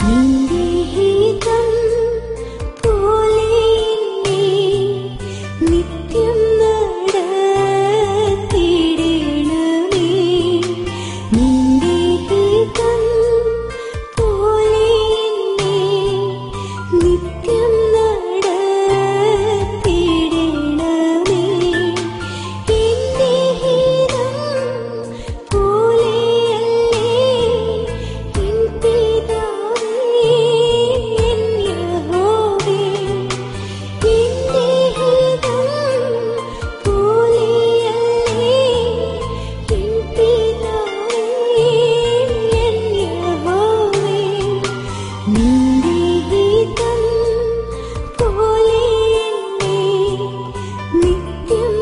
നിന്റെ ഹിതം പോലെ എന്നെ നിത്യം നടത്തിയിടണമേ. നിന്റെ ഹിതം പോലെ എന്നെ നിത്യം നടത്തിയിടണമേ. എന്റെ ഹിതം പോലെയല്ലേ എൻ പിതാവേ, എൻ യഹോവേ. എന്റെ ഹിതം പോലെയല്ലേ എൻ പിതാവേ, എൻ യഹോവേ. നിന്റെ ഹിതം പോലെ എന്നെ നിത്യം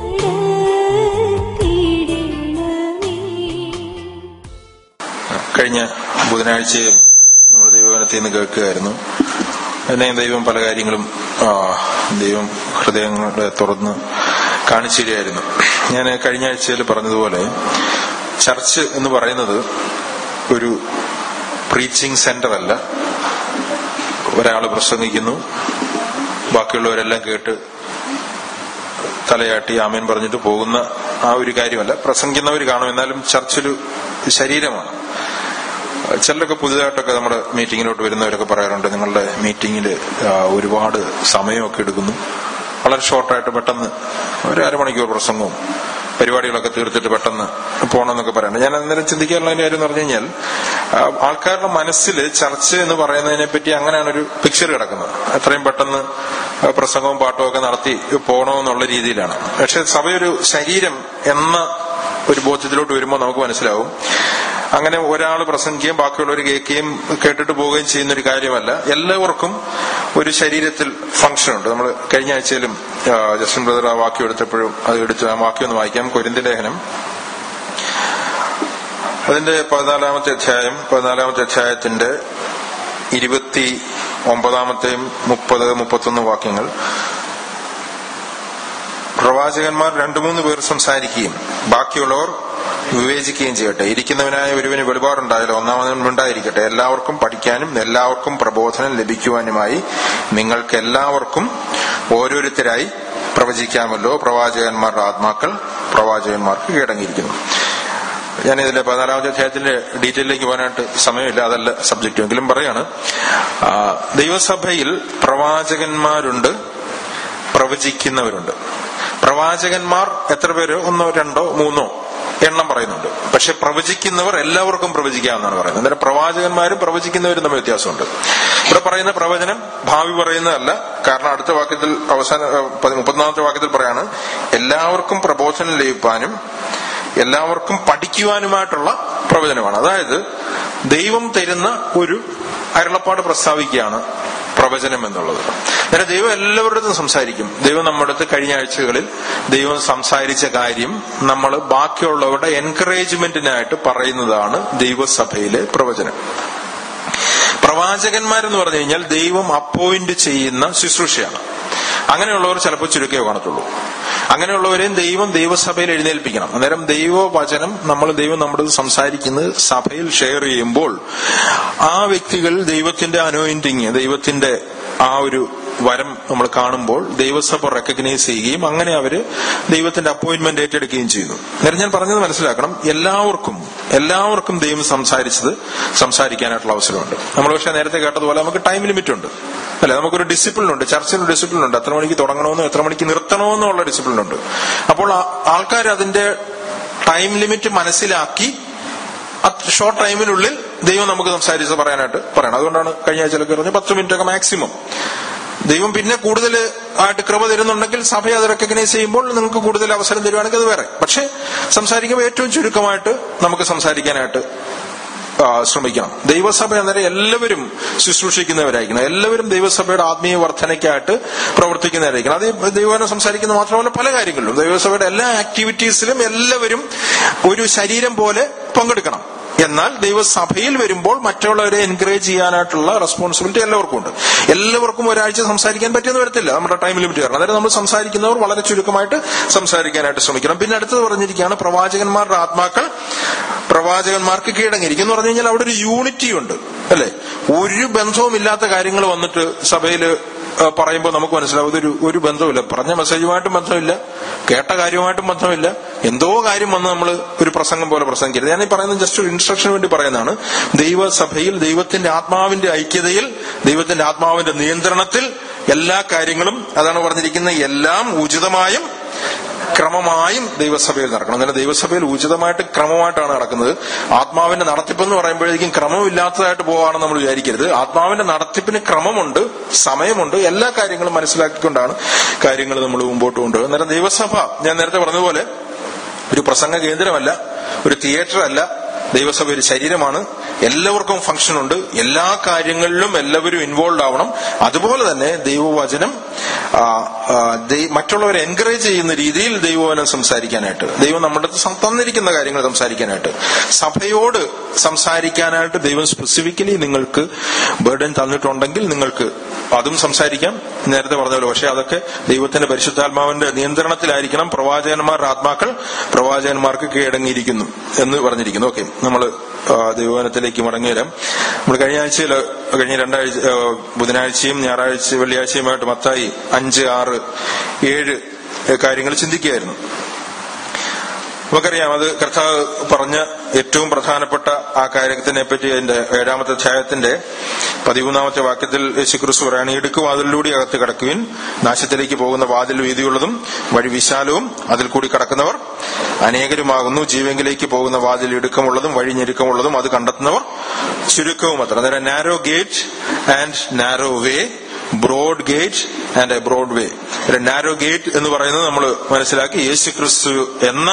നടത്തിയിടണമേ കഴിഞ്ഞ ബുധനാഴ്ചയിൽ നമ്മൾ ദൈവവനത്തിൽ നിന്ന് കേൾക്കുകയായിരുന്നു എന്നെ ദൈവം പല കാര്യങ്ങളും ആ, ദൈവം ഹൃദയങ്ങളെ തുറന്ന് കാണിച്ചു തരികയായിരുന്നു ഞാൻ കഴിഞ്ഞ ആഴ്ചയിൽ പറഞ്ഞതുപോലെ ചർച്ച് എന്ന് പറയുന്നത് ഒരു പ്രീച്ചിങ് സെന്റർ അല്ല ഒരാൾ പ്രസംഗിക്കുന്നു ബാക്കിയുള്ളവരെല്ലാം കേട്ട് തലയാട്ടി ആമേൻ പറഞ്ഞിട്ട് പോകുന്ന ആ ഒരു കാര്യമല്ല പ്രസംഗിക്കുന്നവർ കാണും എന്നാലും ചർച്ചൊരു ശരീരമാണ് ചിലരൊക്കെ പുതുതായിട്ടൊക്കെ നമ്മുടെ മീറ്റിങ്ങിലോട്ട് വരുന്നവരൊക്കെ പറയാറുണ്ട് നിങ്ങളുടെ മീറ്റിങ്ങിൽ ഒരുപാട് സമയമൊക്കെ എടുക്കുന്നു വളരെ ഷോർട്ടായിട്ട് പെട്ടെന്ന് ഒരു അരമണിക്കൂർ പ്രസംഗവും പരിപാടികളൊക്കെ തീർത്തിട്ട് പെട്ടെന്ന് പോകണമെന്നൊക്കെ പറയുന്നത് ഞാൻ അന്നേരം ചിന്തിക്കാനുള്ള കാര്യം എന്ന് പറഞ്ഞു കഴിഞ്ഞാൽ ആ, ആൾക്കാരുടെ മനസ്സിൽ ചർച്ച എന്ന് പറയുന്നതിനെ പറ്റി അങ്ങനെയാണ് ഒരു പിക്ചർ കിടക്കുന്നത് എത്രയും പെട്ടെന്ന് ആ, പ്രസംഗവും പാട്ടും ഒക്കെ നടത്തി പോകണമെന്നുള്ള രീതിയിലാണ് പക്ഷെ സഭയൊരു ശരീരം എന്ന ഒരു ബോധ്യത്തിലോട്ട് വരുമ്പോൾ നമുക്ക് മനസ്സിലാവും അങ്ങനെ ഒരാൾ പ്രസംഗിക്കുകയും ബാക്കിയുള്ളവർ കേൾക്കുകയും കേട്ടിട്ട് പോവുകയും ചെയ്യുന്ന ഒരു കാര്യമല്ല എല്ലാവർക്കും ഒരു ശരീരത്തിൽ ഫംഗ്ഷൻ ഉണ്ട് നമ്മൾ കഴിഞ്ഞ ആഴ്ചയിലും ആ, ജസ്റ്റിൻ ബ്രദർ ആ വാക്യം എടുത്തപ്പോഴും അത് എടുത്ത് ആ വാക്യം ഒന്ന് വായിക്കാം കൊരിന്തി ലേഖനം അതിന്റെ പതിനാലാമത്തെ അധ്യായം പതിനാലാമത്തെ അധ്യായത്തിന്റെ ഇരുപത്തി ഒമ്പതാമത്തെയും മുപ്പത് മുപ്പത്തൊന്ന് വാക്യങ്ങൾ പ്രവാചകന്മാർ രണ്ടു മൂന്ന് പേർ സംസാരിക്കുകയും ബാക്കിയുള്ളവർ വിവേചിക്കുകയും ചെയ്യട്ടെ ഇരിക്കുന്നവനായ ഒരുവന് വെളിപാടുണ്ടായാലും ഒന്നാമതൻ ഉണ്ടായിരിക്കട്ടെ എല്ലാവർക്കും പഠിക്കാനും എല്ലാവർക്കും പ്രബോധനം ലഭിക്കുവാനുമായി നിങ്ങൾക്ക് എല്ലാവർക്കും ഓരോരുത്തരായി പ്രവചിക്കാമല്ലോ പ്രവാചകന്മാരുടെ ആത്മാക്കൾ പ്രവാചകന്മാർക്ക് കീഴടങ്ങിയിരിക്കുന്നു ഞാൻ ഇതിന്റെ പതിനാലാമത്തെ അധ്യായത്തിന്റെ ഡീറ്റെയിലേക്ക് പോകാനായിട്ട് സമയമില്ല അതല്ല സബ്ജക്റ്റ് എങ്കിലും പറയാണ് ആ, ദൈവസഭയിൽ പ്രവാചകന്മാരുണ്ട് പ്രവചിക്കുന്നവരുണ്ട് പ്രവാചകന്മാർ എത്ര പേര് ഒന്നോ രണ്ടോ മൂന്നോ എണ്ണം പറയുന്നുണ്ട് പക്ഷെ പ്രവചിക്കുന്നവർ എല്ലാവർക്കും പ്രവചിക്കാമെന്നാണ് പറയുന്നത് അന്നേരം പ്രവാചകന്മാരും പ്രവചിക്കുന്നവരും തമ്മിൽ വ്യത്യാസമുണ്ട് ഇവിടെ പറയുന്ന പ്രവചനം ഭാവി പറയുന്നതല്ല കാരണം അടുത്ത വാക്യത്തിൽ അവസാന ഏഹ്, പതി- മുപ്പത്തിനാമത്തെ വാക്യത്തിൽ പറയാണ് എല്ലാവർക്കും പ്രബോധനം ലഭിക്കാനും എല്ലാവർക്കും പഠിക്കുവാനുമായിട്ടുള്ള പ്രവചനമാണ് അതായത് ദൈവം തരുന്ന ഒരു അരുളപ്പാട് പ്രസ്താവിക്കുകയാണ് പ്രവചനം എന്നുള്ളത് അങ്ങനെ ദൈവം എല്ലാവരുടെ സംസാരിക്കും ദൈവം നമ്മുടെ അടുത്ത് കഴിഞ്ഞ ആഴ്ചകളിൽ ദൈവം സംസാരിച്ച കാര്യം നമ്മൾ ബാക്കിയുള്ളവരുടെ എൻകറേജ്മെന്റിനായിട്ട് പറയുന്നതാണ് ദൈവസഭയിലെ പ്രവചനം പ്രവാചകന്മാരെന്ന് പറഞ്ഞു കഴിഞ്ഞാൽ ദൈവം അപ്പോയിന്റ് ചെയ്യുന്ന ശുശ്രൂഷയാണ് അങ്ങനെയുള്ളവർ ചിലപ്പോൾ ചുരുക്കേ കാണത്തുള്ളൂ അങ്ങനെയുള്ളവരെയും ദൈവം ദൈവസഭയിൽ എഴുന്നേൽപ്പിക്കണം അന്നേരം ദൈവവചനം നമ്മൾ ദൈവം നമ്മുടെ സംസാരിക്കുന്നത് സഭയിൽ ഷെയർ ചെയ്യുമ്പോൾ ആ വ്യക്തികൾ ദൈവത്തിന്റെ അനോയിന്റിങ് ദൈവത്തിന്റെ ആ ഒരു വരം നമ്മൾ കാണുമ്പോൾ ദൈവസഭ റെക്കഗ്നൈസ് ചെയ്യുകയും അങ്ങനെ അവര് ദൈവത്തിന്റെ അപ്പോയിന്റ്മെന്റ് ഏറ്റെടുക്കുകയും ചെയ്യുന്നു അന്നേരം ഞാൻ പറഞ്ഞത് മനസ്സിലാക്കണം എല്ലാവർക്കും എല്ലാവർക്കും ദൈവം സംസാരിച്ചത് സംസാരിക്കാനായിട്ടുള്ള അവസരമുണ്ട് നമ്മൾ പക്ഷെ നേരത്തെ കേട്ടതുപോലെ നമുക്ക് ടൈം ലിമിറ്റ് ഉണ്ട് അല്ലെ നമുക്കൊരു ഡിസിപ്ലിൻ ഉണ്ട് ചർച്ചയിൽ ഡിസിപ്ലിൻ ഉണ്ട് എത്ര മണിക്ക് തുടങ്ങണമെന്നോ എത്ര മണിക്ക് നിർത്തണമെന്നോ ഉള്ള ഡിസിപ്ലിൻ ഉണ്ട് അപ്പോൾ ആൾക്കാർ അതിന്റെ ടൈം ലിമിറ്റ് മനസ്സിലാക്കി ഷോർട്ട് ടൈമിനുള്ളിൽ ദൈവം നമുക്ക് സംസാരിച്ച് പറയാനായിട്ട് പറയണം അതുകൊണ്ടാണ് കഴിഞ്ഞ ആഴ്ചയിലൊക്കെ പറഞ്ഞത് പത്ത് മിനിറ്റ് ഒക്കെ മാക്സിമം ദൈവം പിന്നെ കൂടുതൽ ആയിട്ട് കൃപ തരുന്നുണ്ടെങ്കിൽ സഭ അത് റെക്കഗ്നൈസ് ചെയ്യുമ്പോൾ നിങ്ങൾക്ക് കൂടുതൽ അവസരം തരുവാണെങ്കിൽ അത് വേറെ പക്ഷെ സംസാരിക്കുമ്പോൾ ഏറ്റവും ചുരുക്കമായിട്ട് നമുക്ക് സംസാരിക്കാനായിട്ട് ആ, ശ്രമിക്കണം ദൈവസഭ അന്നേരം എല്ലാവരും ശുശ്രൂഷിക്കുന്നവരായിരിക്കണം എല്ലാവരും ദൈവസഭയുടെ ആത്മീയ വർധനയ്ക്കായിട്ട് പ്രവർത്തിക്കുന്നവരായിരിക്കണം അത് ദൈവനം സംസാരിക്കുന്ന മാത്രമല്ല പല കാര്യങ്ങളിലും ദൈവസഭയുടെ എല്ലാ ആക്ടിവിറ്റീസിലും എല്ലാവരും ഒരു ശരീരം പോലെ പങ്കെടുക്കണം എന്നാൽ ദൈവസഭയിൽ വരുമ്പോൾ മറ്റുള്ളവരെ എൻകറേജ് ചെയ്യാനായിട്ടുള്ള റെസ്പോൺസിബിലിറ്റി എല്ലാവർക്കും ഉണ്ട് എല്ലാവർക്കും ഒരാഴ്ച സംസാരിക്കാൻ പറ്റിയെന്ന് വരത്തില്ല നമ്മുടെ ടൈം ലിമിറ്റ് കാരണം അതായത് നമ്മൾ സംസാരിക്കുന്നവർ വളരെ ചുരുക്കമായിട്ട് സംസാരിക്കാനായിട്ട് ശ്രമിക്കണം പിന്നെ അടുത്തത് പറഞ്ഞിരിക്കുകയാണ് പ്രവാചകന്മാരുടെ ആത്മാക്കൾ പ്രവാചകന്മാർക്ക് കീഴടങ്ങിയിരിക്കും എന്ന് പറഞ്ഞു കഴിഞ്ഞാൽ അവിടെ ഒരു യൂണിറ്റി ഉണ്ട് അല്ലെ ഒരു ബന്ധവും ഇല്ലാത്ത കാര്യങ്ങൾ വന്നിട്ട് സഭയില് പറയുമ്പോൾ നമുക്ക് മനസ്സിലാവും ഇതൊരു ഒരു ബന്ധവുമില്ല പറഞ്ഞ മെസ്സേജുമായിട്ടും ബന്ധമില്ല കേട്ട കാര്യമായിട്ടും ബന്ധമില്ല എന്തോ കാര്യം വന്ന് നമ്മൾ ഒരു പ്രസംഗം പോലെ പ്രസംഗിക്കരുത് ഞാൻ ഈ പറയുന്നത് ജസ്റ്റ് ഒരു ഇൻസ്ട്രക്ഷന് വേണ്ടി പറയുന്നതാണ് ദൈവസഭയിൽ ദൈവത്തിന്റെ ആത്മാവിന്റെ ഐക്യതയിൽ ദൈവത്തിന്റെ ആത്മാവിന്റെ നിയന്ത്രണത്തിൽ എല്ലാ കാര്യങ്ങളും അതാണ് പറഞ്ഞിരിക്കുന്നത് എല്ലാം ഉചിതമായും ക്രമമായും ദൈവസഭയിൽ നടക്കണം എന്നാൽ ദൈവസഭയിൽ ഉചിതമായിട്ട് ക്രമമായിട്ടാണ് നടക്കുന്നത് ആത്മാവിന്റെ നടത്തിപ്പ് എന്ന് പറയുമ്പോഴേക്കും ക്രമമില്ലാത്തതായിട്ട് പോവാണെന്ന് നമ്മൾ വിചാരിക്കരുത് ആത്മാവിന്റെ നടത്തിപ്പിന് ക്രമമുണ്ട് സമയമുണ്ട് എല്ലാ കാര്യങ്ങളും മനസ്സിലാക്കിക്കൊണ്ടാണ് കാര്യങ്ങൾ നമ്മൾ മുമ്പോട്ട് കൊണ്ടുപോകുന്നത് അന്നേരം ദൈവസഭ ഞാൻ നേരത്തെ പറഞ്ഞതുപോലെ ഒരു പ്രസംഗ കേന്ദ്രമല്ല ഒരു തിയേറ്റർ അല്ല ദൈവസഭ ഒരു ശരീരമാണ് എല്ലാവർക്കും ഫംഗ്ഷൻ ഉണ്ട് എല്ലാ കാര്യങ്ങളിലും എല്ലാവരും ഇൻവോൾവ് ആവണം അതുപോലെ തന്നെ ദൈവവചനം ആ, ആ, ദൈ- മറ്റുള്ളവരെ എൻകറേജ് ചെയ്യുന്ന രീതിയിൽ ദൈവവചനം സംസാരിക്കാനായിട്ട് ദൈവം നമ്മുടെ അടുത്ത് സം- തന്നിരിക്കുന്ന കാര്യങ്ങൾ സംസാരിക്കാനായിട്ട് സഭയോട് സംസാരിക്കാനായിട്ട് ദൈവം സ്പെസിഫിക്കലി നിങ്ങൾക്ക് ബേർഡൻ തന്നിട്ടുണ്ടെങ്കിൽ നിങ്ങൾക്ക് അതും സംസാരിക്കാം നേരത്തെ പറഞ്ഞ പോലെ പക്ഷെ അതൊക്കെ ദൈവത്തിന്റെ പരിശുദ്ധാത്മാവിന്റെ നിയന്ത്രണത്തിലായിരിക്കണം പ്രവാചകന്മാരുടെ ആത്മാക്കൾ പ്രവാചകന്മാർക്ക് കീഴടങ്ങിയിരിക്കുന്നു എന്ന് പറഞ്ഞിരിക്കുന്നു ഓക്കെ നമ്മൾ ദൈവവനത്തിലേക്ക് മടങ്ങി വരാം നമ്മൾ കഴിഞ്ഞ ആഴ്ചയിൽ കഴിഞ്ഞ രണ്ടാഴ്ച ആ, ബുധനാഴ്ചയും ഞായറാഴ്ച വെള്ളിയാഴ്ചയുമായിട്ട് മത്തായി അഞ്ച് ആറ് ഏഴ് കാര്യങ്ങൾ ചിന്തിക്കുകയായിരുന്നു നമുക്കറിയാം അത് കർത്താവ് പറഞ്ഞ ഏറ്റവും പ്രധാനപ്പെട്ട ആ കാര്യത്തിനെ പറ്റി അതിന്റെ ഏഴാമത്തെ അധ്യായത്തിന്റെ പതിമൂന്നാമത്തെ വാക്യത്തിൽ യേശുക്രിസ്തു പറയാണ് ഇടുക്ക് വാതിലിലൂടെ അകത്ത് കടക്കുവിൻ നാശത്തിലേക്ക് പോകുന്ന വാതിൽ വീതിയുള്ളതും വഴി വിശാലവും അതിൽ കൂടി കടക്കുന്നവർ അനേകരുമാകുന്നു ജീവങ്കിലേക്ക് പോകുന്ന വാതിൽ ഇടുക്കമുള്ളതും വഴി ഞെരുക്കമുള്ളതും അത് കണ്ടെത്തുന്നവർ ചുരുക്കവും അത്ര അന്നേരം narrow gate and narrow way broad gate and a broad way narrow gate എന്ന് പറയുന്നത് നമ്മൾ മനസ്സിലാക്കി യേശു ക്രിസ്തു എന്ന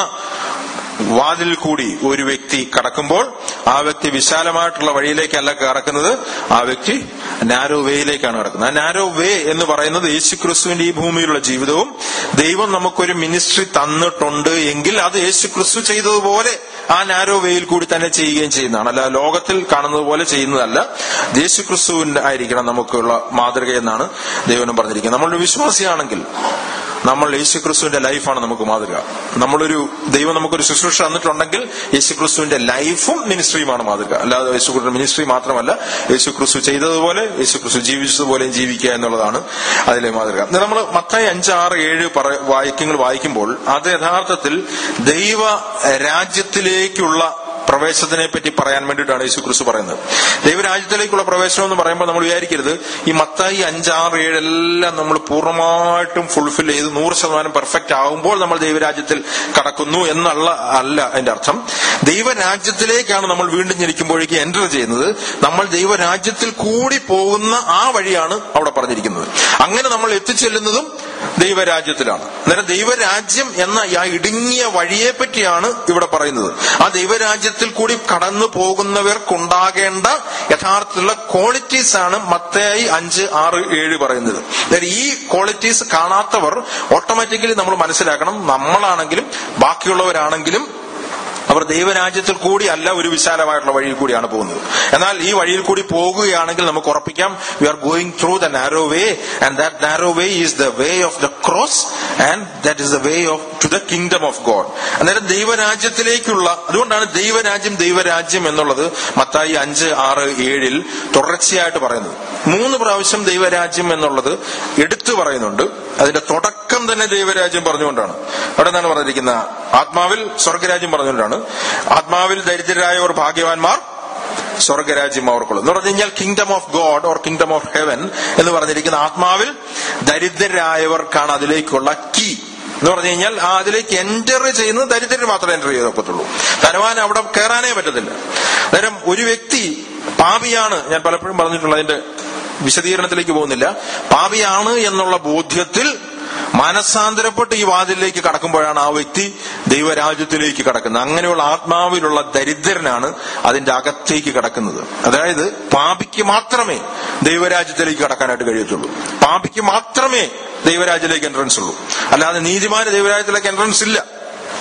വാതിൽ കൂടി ഒരു വ്യക്തി കടക്കുമ്പോൾ ആ വ്യക്തി വിശാലമായിട്ടുള്ള വഴിയിലേക്കല്ല കടക്കുന്നത് ആ വ്യക്തി നാരോ വേയിലേക്കാണ് കടക്കുന്നത് ആ നാരോ വേ എന്ന് പറയുന്നത് യേശു ക്രിസ്തുവിന്റെ ഈ ഭൂമിയിലുള്ള ജീവിതവും ദൈവം നമുക്കൊരു മിനിസ്ട്രി തന്നിട്ടുണ്ട് എങ്കിൽ അത് യേശു ക്രിസ്തു ചെയ്തതുപോലെ ആ നാരോ വേയിൽ കൂടി തന്നെ ചെയ്യുകയും ചെയ്യുന്നതാണ് അല്ല ലോകത്തിൽ കാണുന്നത് പോലെ ചെയ്യുന്നതല്ല യേശു ക്രിസ്തുവിന്റെ ആയിരിക്കണം നമുക്കുള്ള മാതൃക എന്നാണ് ദൈവനും പറഞ്ഞിരിക്കുന്നത് നമ്മളൊരു വിശ്വാസിയാണെങ്കിൽ നമ്മൾ യേശു ക്രിസ്തുവിന്റെ ലൈഫാണ് നമുക്ക് മാതൃക നമ്മളൊരു ദൈവം നമുക്കൊരു ശുശ്രൂഷ തന്നിട്ടുണ്ടെങ്കിൽ യേശു ക്രിസ്തുവിന്റെ ലൈഫും മിനിസ്ട്രിയുമാണ് മാതൃക അല്ലാതെ യേശു ക്രിസ്തു മിനിസ്ട്രി മാത്രമല്ല യേശു ക്രിസ്തു ചെയ്തതുപോലെ യേശു ക്രിസ്തു ജീവിച്ചതുപോലെയും ജീവിക്കുക എന്നുള്ളതാണ് അതിലെ മാതൃക നമ്മൾ മത്തായി അഞ്ച് ആറ് ഏഴ് പറ- വാക്യങ്ങൾ വായിക്കുമ്പോൾ അത് യഥാർത്ഥത്തിൽ ദൈവ രാജ്യത്തിലേക്കുള്ള പ്രവേശനത്തിനെ പറ്റി പറയാൻ വേണ്ടിയിട്ടാണ് യേശു ക്രിസ്തു പറയുന്നത് ദൈവരാജ്യത്തിലേക്കുള്ള പ്രവേശനം എന്ന് പറയുമ്പോൾ നമ്മൾ വിചാരിക്കരുത് ഈ മത്തായി അഞ്ചാറ് ഏഴെല്ലാം നമ്മൾ പൂർണ്ണമായിട്ടും ഫുൾഫിൽ ചെയ്ത് നൂറ് ശതമാനം പെർഫെക്റ്റ് ആകുമ്പോൾ നമ്മൾ ദൈവരാജ്യത്തിൽ കടക്കുന്നു എന്നുള്ള അല്ല അതിന്റെ അർത്ഥം ദൈവരാജ്യത്തിലേക്കാണ് നമ്മൾ വീണ്ടും ജനിക്കുമ്പോഴേക്ക് എൻ്റർ ചെയ്യുന്നത് നമ്മൾ ദൈവരാജ്യത്തിൽ കൂടി പോകുന്ന ആ വഴിയാണ് അവിടെ പറഞ്ഞിരിക്കുന്നത് അങ്ങനെ നമ്മൾ എത്തിച്ചെല്ലുന്നതും ദൈവരാജ്യത്തിലാണ് അന്നേരം ദൈവരാജ്യം എന്ന ആ ഇടുങ്ങിയ വഴിയെ പറ്റിയാണ് ഇവിടെ പറയുന്നത് ആ ദൈവരാജ്യത്തിൽ കൂടി കടന്നു പോകുന്നവർക്കുണ്ടാകേണ്ട യഥാർത്ഥത്തിലുള്ള ക്വാളിറ്റീസ് ആണ് മത്തായി അഞ്ച് ആറ് ഏഴ് പറയുന്നത് അതായത് ഈ ക്വാളിറ്റീസ് കാണാത്തവർ ഓട്ടോമാറ്റിക്കലി നമ്മൾ മനസ്സിലാക്കണം നമ്മളാണെങ്കിലും ബാക്കിയുള്ളവരാണെങ്കിലും അവർ ദൈവരാജ്യത്തിൽ കൂടി അല്ല ഒരു വിശാലമായിട്ടുള്ള വഴിയിൽ കൂടിയാണ് പോകുന്നത് എന്നാൽ ഈ വഴിയിൽ കൂടി പോകുകയാണെങ്കിൽ നമുക്ക് ഉറപ്പിക്കാം we are going through the narrow way and that narrow way is the way of the cross and that is the way of to the kingdom of God അന്നേരം ദൈവരാജ്യത്തിലേക്കുള്ള അതുകൊണ്ടാണ് ദൈവരാജ്യം ദൈവരാജ്യം എന്നുള്ളത് മത്തായി അഞ്ച് ആറ് ഏഴിൽ തുടർച്ചയായിട്ട് പറയുന്നത് മൂന്ന് പ്രാവശ്യം ദൈവരാജ്യം എന്നുള്ളത് എടുത്തു പറയുന്നുണ്ട് അതിന്റെ തുടക്കം തന്നെ ദൈവരാജ്യം പറഞ്ഞുകൊണ്ടാണ് അവിടെ നിന്നാണ് പറഞ്ഞിരിക്കുന്ന ആത്മാവിൽ സ്വർഗരാജ്യം പറഞ്ഞുകൊണ്ടാണ് ആത്മാവിൽ ദരിദ്രരായവർ ഭാഗ്യവാന്മാർ സ്വർഗരാജ്യം അവർക്കുള്ളൂ എന്ന് പറഞ്ഞു കഴിഞ്ഞാൽ kingdom of God or kingdom of heaven എന്ന് പറഞ്ഞിരിക്കുന്ന ആത്മാവിൽ ദരിദ്രരായവർക്കാണ് അതിലേക്കുള്ള കീ എന്ന് പറഞ്ഞു കഴിഞ്ഞാൽ ആ അതിലേക്ക് എൻറ്റർ ചെയ്യുന്നത് ദരിദ്രർ മാത്രമേ എൻറ്റർ ചെയ്ത് ഒക്കത്തുള്ളൂ ധനവാൻ അവിടെ കയറാനേ പറ്റത്തില്ല അന്നേരം ഒരു വ്യക്തി പാപിയാണ് ഞാൻ പലപ്പോഴും പറഞ്ഞിട്ടുള്ള അതിന്റെ വിശദീകരണത്തിലേക്ക് പോകുന്നില്ല പാപിയാണ് എന്നുള്ള ബോധ്യത്തിൽ മനസാന്തരപ്പെട്ട് ഈ വാതിലിലേക്ക് കടക്കുമ്പോഴാണ് ആ വ്യക്തി ദൈവരാജ്യത്തിലേക്ക് കടക്കുന്നത് അങ്ങനെയുള്ള ആത്മാവിലുള്ള ദരിദ്രനാണ് അതിന്റെ അകത്തേക്ക് കടക്കുന്നത് അതായത് പാപിക്ക് മാത്രമേ ദൈവരാജ്യത്തിലേക്ക് കടക്കാനായിട്ട് കഴിയത്തുള്ളൂ പാപിക്ക് മാത്രമേ ദൈവരാജ്യത്തിലേക്ക് എൻട്രൻസ് ഉള്ളൂ അല്ലാതെ നീതിമാന് ദൈവരാജ്യത്തിലേക്ക് എൻട്രൻസ് ഇല്ല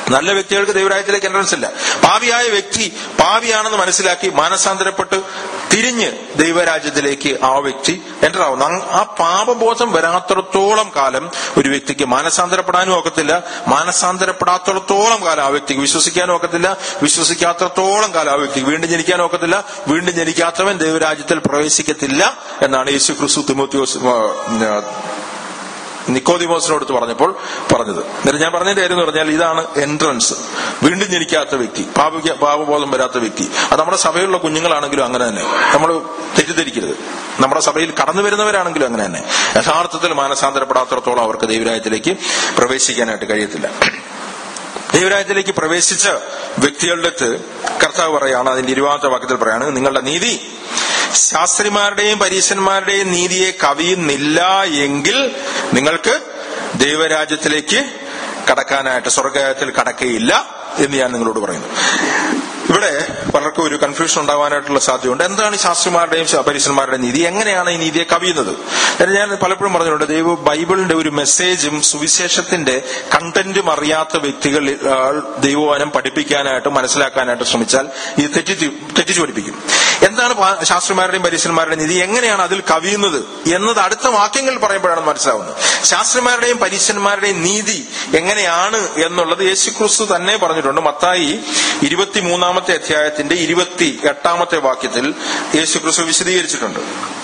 നല്ല വ്യക്തികൾക്ക് ദൈവരാജ്യത്തിലേക്ക് എൻട്രൻസ് ഇല്ല പാവിയായ വ്യക്തി പാവിയാണെന്ന് മനസ്സിലാക്കി മാനസാന്തരപ്പെട്ട് തിരിഞ്ഞ് ദൈവരാജ്യത്തിലേക്ക് ആ വ്യക്തി എൻ്റർ ആവുന്നു അങ് ആ പാപബോധം വരാത്തിടത്തോളം കാലം ഒരു വ്യക്തിക്ക് മാനസാന്തരപ്പെടാനും ഒക്കത്തില്ല മാനസാന്തരപ്പെടാത്തിടത്തോളം കാലം ആ വ്യക്തിക്ക് വിശ്വസിക്കാനും ഒക്കത്തില്ല വിശ്വസിക്കാത്തിടത്തോളം കാലം ആ വ്യക്തിക്ക് വീണ്ടും ജനിക്കാനും ഒക്കത്തില്ല വീണ്ടും ജനിക്കാത്തവൻ ദൈവരാജ്യത്തിൽ പ്രവേശിക്കത്തില്ല എന്നാണ് യേശു ക്രിസ്തു തിമോത്യോസ് നിക്കോദിമോസിനോട് പറഞ്ഞപ്പോൾ പറഞ്ഞത് എന്നിട്ട് ഞാൻ പറഞ്ഞതിന്റെ കാര്യം എന്ന് പറഞ്ഞാൽ ഇതാണ് എൻട്രൻസ് വീണ്ടും ജനിക്കാത്ത വ്യക്തി പാപിക്ക പാപബോധം വരാത്ത വ്യക്തി അത് നമ്മുടെ സഭയിലുള്ള കുഞ്ഞുങ്ങളാണെങ്കിലും അങ്ങനെ തന്നെ നമ്മൾ തെറ്റിദ്ധരിക്കരുത് നമ്മുടെ സഭയിൽ കടന്നു വരുന്നവരാണെങ്കിലും അങ്ങനെ തന്നെ യഥാർത്ഥത്തിൽ മാനസാന്തരപ്പെടാത്തിടത്തോളം അവർക്ക് ദൈവരാജ്യത്തിലേക്ക് പ്രവേശിക്കാനായിട്ട് കഴിയത്തില്ല ദൈവരാജ്യത്തിലേക്ക് പ്രവേശിച്ച വ്യക്തികളുടെ അടുത്ത് കർത്താവ് പറയാണ് അതിന്റെ ഇരുപതാമത്തെ വാക്യത്തിൽ പറയാണ് നിങ്ങളുടെ നീതി ശാസ്ത്രിമാരുടെയും പരീശന്മാരുടെയും നീതിയെ കവിയുന്നില്ല എങ്കിൽ നിങ്ങൾക്ക് ദൈവരാജ്യത്തിലേക്ക് കടക്കാനായിട്ട് സ്വർഗത്തിൽ കടക്കയില്ല എന്ന് ഞാൻ നിങ്ങളോട് പറയുന്നു ഇവിടെ പലർക്കും ഒരു കൺഫ്യൂഷൻ ഉണ്ടാവാനായിട്ടുള്ള സാധ്യതയുണ്ട് എന്താണ് ഈ ശാസ്ത്രിമാരുടെയും പരീശന്മാരുടെയും നീതി എങ്ങനെയാണ് ഈ നീതിയെ കവിയുന്നത് എന്ന് ഞാൻ പലപ്പോഴും പറഞ്ഞിട്ടുണ്ട് ദൈവ ബൈബിളിന്റെ ഒരു മെസ്സേജും സുവിശേഷത്തിന്റെ കണ്ടന്റും അറിയാത്ത വ്യക്തികൾ ആ, ദൈവവചനം പഠിപ്പിക്കാനായിട്ട് മനസ്സിലാക്കാനായിട്ട് ശ്രമിച്ചാൽ ഇത് തെറ്റി തെറ്റിച്ചു പഠിപ്പിക്കും എന്താണ് പാ- ശാസ്ത്രിമാരുടെയും പരീശന്മാരുടെയും നീതി എങ്ങനെയാണ് അതിൽ കവിയുന്നത് എന്നത് അടുത്ത വാക്യങ്ങളിൽ പറയുമ്പോഴാണ് മനസ്സിലാവുന്നത് ശാസ്ത്രിമാരുടെയും പരീശന്മാരുടെയും നീതി എങ്ങനെയാണ് എന്നുള്ളത് യേശുക്രിസ്തു തന്നെ പറഞ്ഞിട്ടുണ്ട് മത്തായി ഇരുപത്തിമൂന്നാമത്തെ അധ്യായത്തിന്റെ ഇരുപത്തി എട്ടാമത്തെ വാക്യത്തിൽ യേശുക്രിസ്തു വിശദീകരിച്ചിട്ടുണ്ട്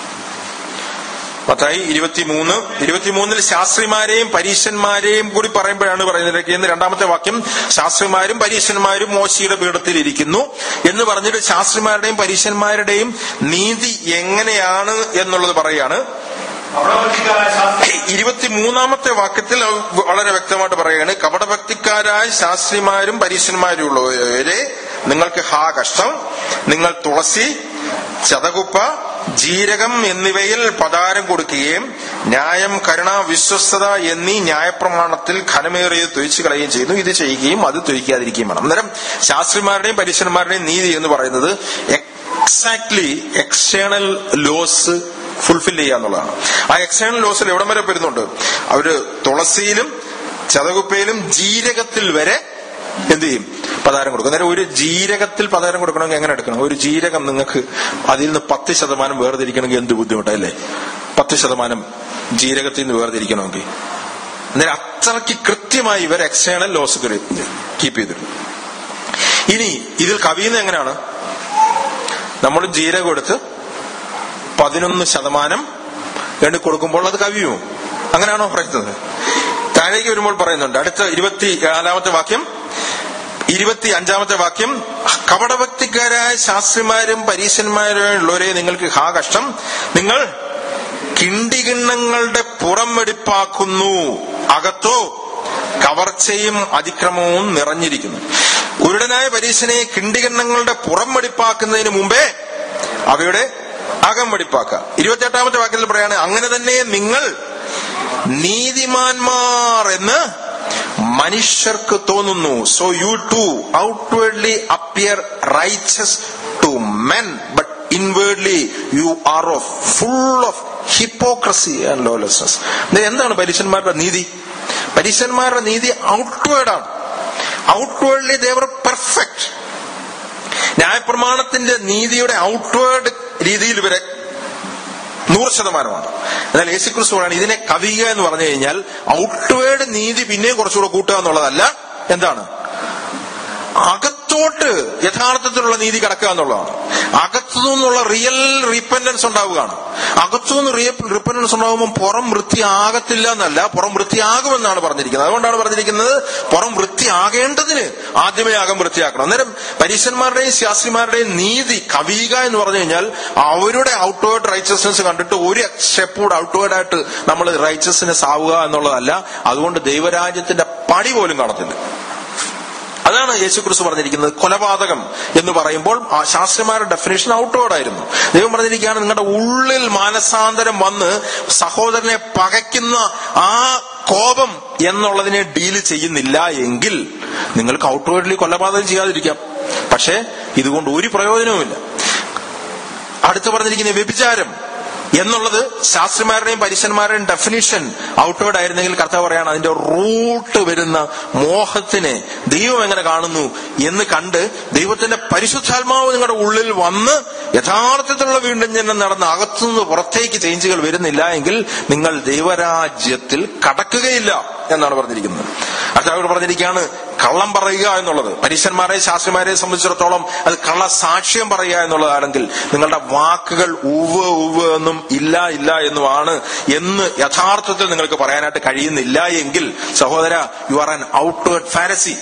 മത്തായി ഇരുപത്തിമൂന്ന് ഇരുപത്തിമൂന്നിൽ ശാസ്ത്രിമാരെയും പരീശന്മാരെയും കൂടി പറയുമ്പോഴാണ് പറയുന്നത് എന്ന് രണ്ടാമത്തെ വാക്യം ശാസ്ത്രിമാരും പരീശന്മാരും മോശിയുടെ പീഠത്തിൽ ഇരിക്കുന്നു എന്ന് പറഞ്ഞിട്ട് ശാസ്ത്രിമാരുടെയും പരീശന്മാരുടെയും നീതി എങ്ങനെയാണ് എന്നുള്ളത് പറയാണ് കപടഭക്തിക്കാരായ ശാസ്ത്രി ഇരുപത്തിമൂന്നാമത്തെ വാക്യത്തിൽ അത് വളരെ വ്യക്തമായിട്ട് പറയുകയാണ് കപടഭക്തിക്കാരായ ശാസ്ത്രിമാരും പരീശന്മാരും ഉള്ളവരെ നിങ്ങൾക്ക് ഹാ കഷ്ടം നിങ്ങൾ തുളസി ചതകുപ്പ ജീരകം എന്നിവയിൽ പതാരം കൊടുക്കുകയും ന്യായം കരുണ വിശ്വസ്തത എന്നീ ന്യായപ്രമാണത്തിൽ ഘനമേറിയത് തൊഴിച്ചു കളയുകയും ചെയ്യുന്നു ഇത് ചെയ്യുകയും അത് തൊഴിക്കാതിരിക്കുകയും വേണം അന്നേരം ശാസ്ത്രിമാരുടെയും പരീശന്മാരുടെയും നീതി എന്ന് പറയുന്നത് എക്സാക്ട്ലി എക്സ്റ്റേണൽ ലോസ് ഫുൾഫിൽ ചെയ്യുക എന്നുള്ളതാണ് ആ എക്സ്റ്റേണൽ ലോസിൽ എവിടം വരെ വരുന്നുണ്ട് അവര് തുളസിയിലും ചതകുപ്പയിലും ജീരകത്തിൽ വരെ എന്ത് ചെയ്യും പതാരം കൊടുക്കും അന്നേരം ഒരു ജീരകത്തിൽ പതാരം കൊടുക്കണമെങ്കിൽ എങ്ങനെ എടുക്കണം ഒരു ജീരകം നിങ്ങൾക്ക് അതിൽ നിന്ന് പത്ത് ശതമാനം വേർതിരിക്കണമെങ്കിൽ എന്ത് ബുദ്ധിമുട്ടല്ലേ പത്ത് ശതമാനം ജീരകത്തിൽ നിന്ന് വേർതിരിക്കണമെങ്കിൽ അന്നേരം അത്രയ്ക്ക് കൃത്യമായി ഇവർ എക്സ്റ്റേണൽ ലോസ് കീപ്പ് ചെയ്തിരുന്നു ഇനി ഇതിൽ കവിയുന്നത് എങ്ങനെയാണ് നമ്മൾ ജീരകം എടുത്ത് പതിനൊന്ന് ശതമാനം എണ്ണി കൊടുക്കുമ്പോൾ അത് കവിയുമോ അങ്ങനെയാണോ പറയുന്നത് താഴേക്ക് വരുമ്പോൾ പറയുന്നുണ്ട് അടുത്ത ഇരുപത്തി നാലാമത്തെ വാക്യം ഇരുപത്തി അഞ്ചാമത്തെ വാക്യം കപടഭക്തിക്കാരായ ശാസ്ത്രിമാരും പരീശന്മാരും ഉള്ളവരെ നിങ്ങൾക്ക് ഹാ കഷ്ടം നിങ്ങൾ കിണ്ടികിണ്ണങ്ങളുടെ പുറം വെടിപ്പാക്കുന്നു അകത്തോ കവർച്ചയും അതിക്രമവും നിറഞ്ഞിരിക്കുന്നു കുരുടനായ പരീശനെ കിണ്ടികിണ്ണങ്ങളുടെ പുറം വെടിപ്പാക്കുന്നതിന് മുമ്പേ അവയുടെ അകം വെടിപ്പാക്കുക ഇരുപത്തിയെട്ടാമത്തെ വാക്യത്തിൽ പറയാണ് അങ്ങനെ തന്നെ നിങ്ങൾ നീതിമാന്മാർ എന്ന് മനുഷ്യർക്ക് തോന്നുന്നു so you to outwardly appear righteous to men but inwardly you are of full of hypocrisy and lawlessness എന്താണ് പരീശന്മാരുടെ നീതി പരീശന്മാരുടെ നീതി ഔട്ട്വേർഡ് ആണ് ഔട്ട്വേർഡ്ലി ദേവർ പെർഫെക്റ്റ് ന്യായപ്രമാണത്തിന്റെ നീതിയുടെ ഔട്ട്വേർഡ് രീതിയിൽ ഇവരെ നൂറ് ശതമാനമാണ് എന്നാൽ യേശുക്രിസ്തു പറയാണ് ഇതിനെ കവിയുക എന്ന് പറഞ്ഞു കഴിഞ്ഞാൽ ഔട്ട്വേർഡ് നീതി പിന്നെയും കുറച്ചുകൂടെ കൂട്ടുക എന്നുള്ളതല്ല എന്താണ് അകത്തോട്ട് യഥാർത്ഥത്തിലുള്ള നീതി കടക്കുക എന്നുള്ളതാണ് അകത്തു നിന്നുള്ള റിയൽ റീപ്പൻഡൻസ് ഉണ്ടാവുകയാണ് അകത്തു നിന്ന് റിപ്പൻഡൻസ് ഉണ്ടാകുമ്പോൾ പുറം വൃത്തിയാകത്തില്ല എന്നല്ല പുറം വൃത്തിയാകുമെന്നാണ് പറഞ്ഞിരിക്കുന്നത് അതുകൊണ്ടാണ് പറഞ്ഞിരിക്കുന്നത് പുറം വൃത്തിയാകേണ്ടതിന് ആദ്യമേ അകം വൃത്തിയാക്കണം അന്നേരം പരീശന്മാരുടെയും ശാസ്ത്രിമാരുടെയും നീതി കവിയുക എന്ന് പറഞ്ഞു കഴിഞ്ഞാൽ അവരുടെ ഔട്ട്വേർഡ് റൈച്ചസ്നെസ് കണ്ടിട്ട് ഒരു സ്റ്റെപ്പ് കൂടെ ഔട്ട്വേർഡ് ആയിട്ട് നമ്മൾ റൈച്ചസ്നെസ് ആവുക എന്നുള്ളതല്ല അതുകൊണ്ട് ദൈവരാജ്യത്തിന്റെ പടി പോലും കാണത്തില്ല അതാണ് യേശുക്രിസ്തു പറഞ്ഞിരിക്കുന്നത് കൊലപാതകം എന്ന് പറയുമ്പോൾ ആ ശാസ്ത്രന്മാരുടെ ഡെഫിനേഷൻ ഔട്ട്വേർഡ് ആയിരുന്നു ദൈവം പറഞ്ഞിരിക്കുകയാണ് നിങ്ങളുടെ ഉള്ളിൽ മാനസാന്തരം വന്ന് സഹോദരനെ പകയ്ക്കുന്ന ആ കോപം എന്നുള്ളതിനെ ഡീൽ ചെയ്യുന്നില്ല എങ്കിൽ നിങ്ങൾക്ക് ഔട്ട്വേർഡ്ലി കൊലപാതകം ചെയ്യാതിരിക്കാം പക്ഷേ ഇതുകൊണ്ട് ഒരു പ്രയോജനവുമില്ല അടുത്ത് പറഞ്ഞിരിക്കുന്ന വ്യഭിചാരം എന്നുള്ളത് ശാസ്ത്രിമാരുടെയും പരീശന്മാരുടെയും ഡെഫിനിഷൻ ഔട്ട്വേർഡ് ആയിരുന്നെങ്കിൽ കർത്താവ് പറയാണ് അതിന്റെ റൂട്ട് വരുന്ന മോഹത്തിനെ ദൈവം എങ്ങനെ കാണുന്നു എന്ന് കണ്ട് ദൈവത്തിന്റെ പരിശുദ്ധാത്മാവ് നിങ്ങളുടെ ഉള്ളിൽ വന്ന് യഥാർത്ഥത്തിലുള്ള വീണ്ടും ജനം നടന്ന് അകത്തുനിന്ന് പുറത്തേക്ക് ചേഞ്ചുകൾ വരുന്നില്ല എങ്കിൽ നിങ്ങൾ ദൈവരാജ്യത്തിൽ കടക്കുകയില്ല എന്നാണ് പറഞ്ഞിരിക്കുന്നത് കർത്താവ് പറഞ്ഞിരിക്കുകയാണ് കള്ളം പറയുക എന്നുള്ളത് പരീശന്മാരെ ശാസ്ത്രിമാരെ സംബന്ധിച്ചിടത്തോളം അത് കള്ള സാക്ഷ്യം പറയുക എന്നുള്ളതാണെങ്കിൽ നിങ്ങളുടെ വാക്കുകൾ ഉവ് ഉവ് എന്നും ഇല്ല ഇല്ല എന്നുമാണ് എന്ന് യഥാർത്ഥത്തിൽ നിങ്ങൾക്ക് പറയാനായിട്ട് കഴിയുന്നില്ല എങ്കിൽ സഹോദര you are an outward pharisee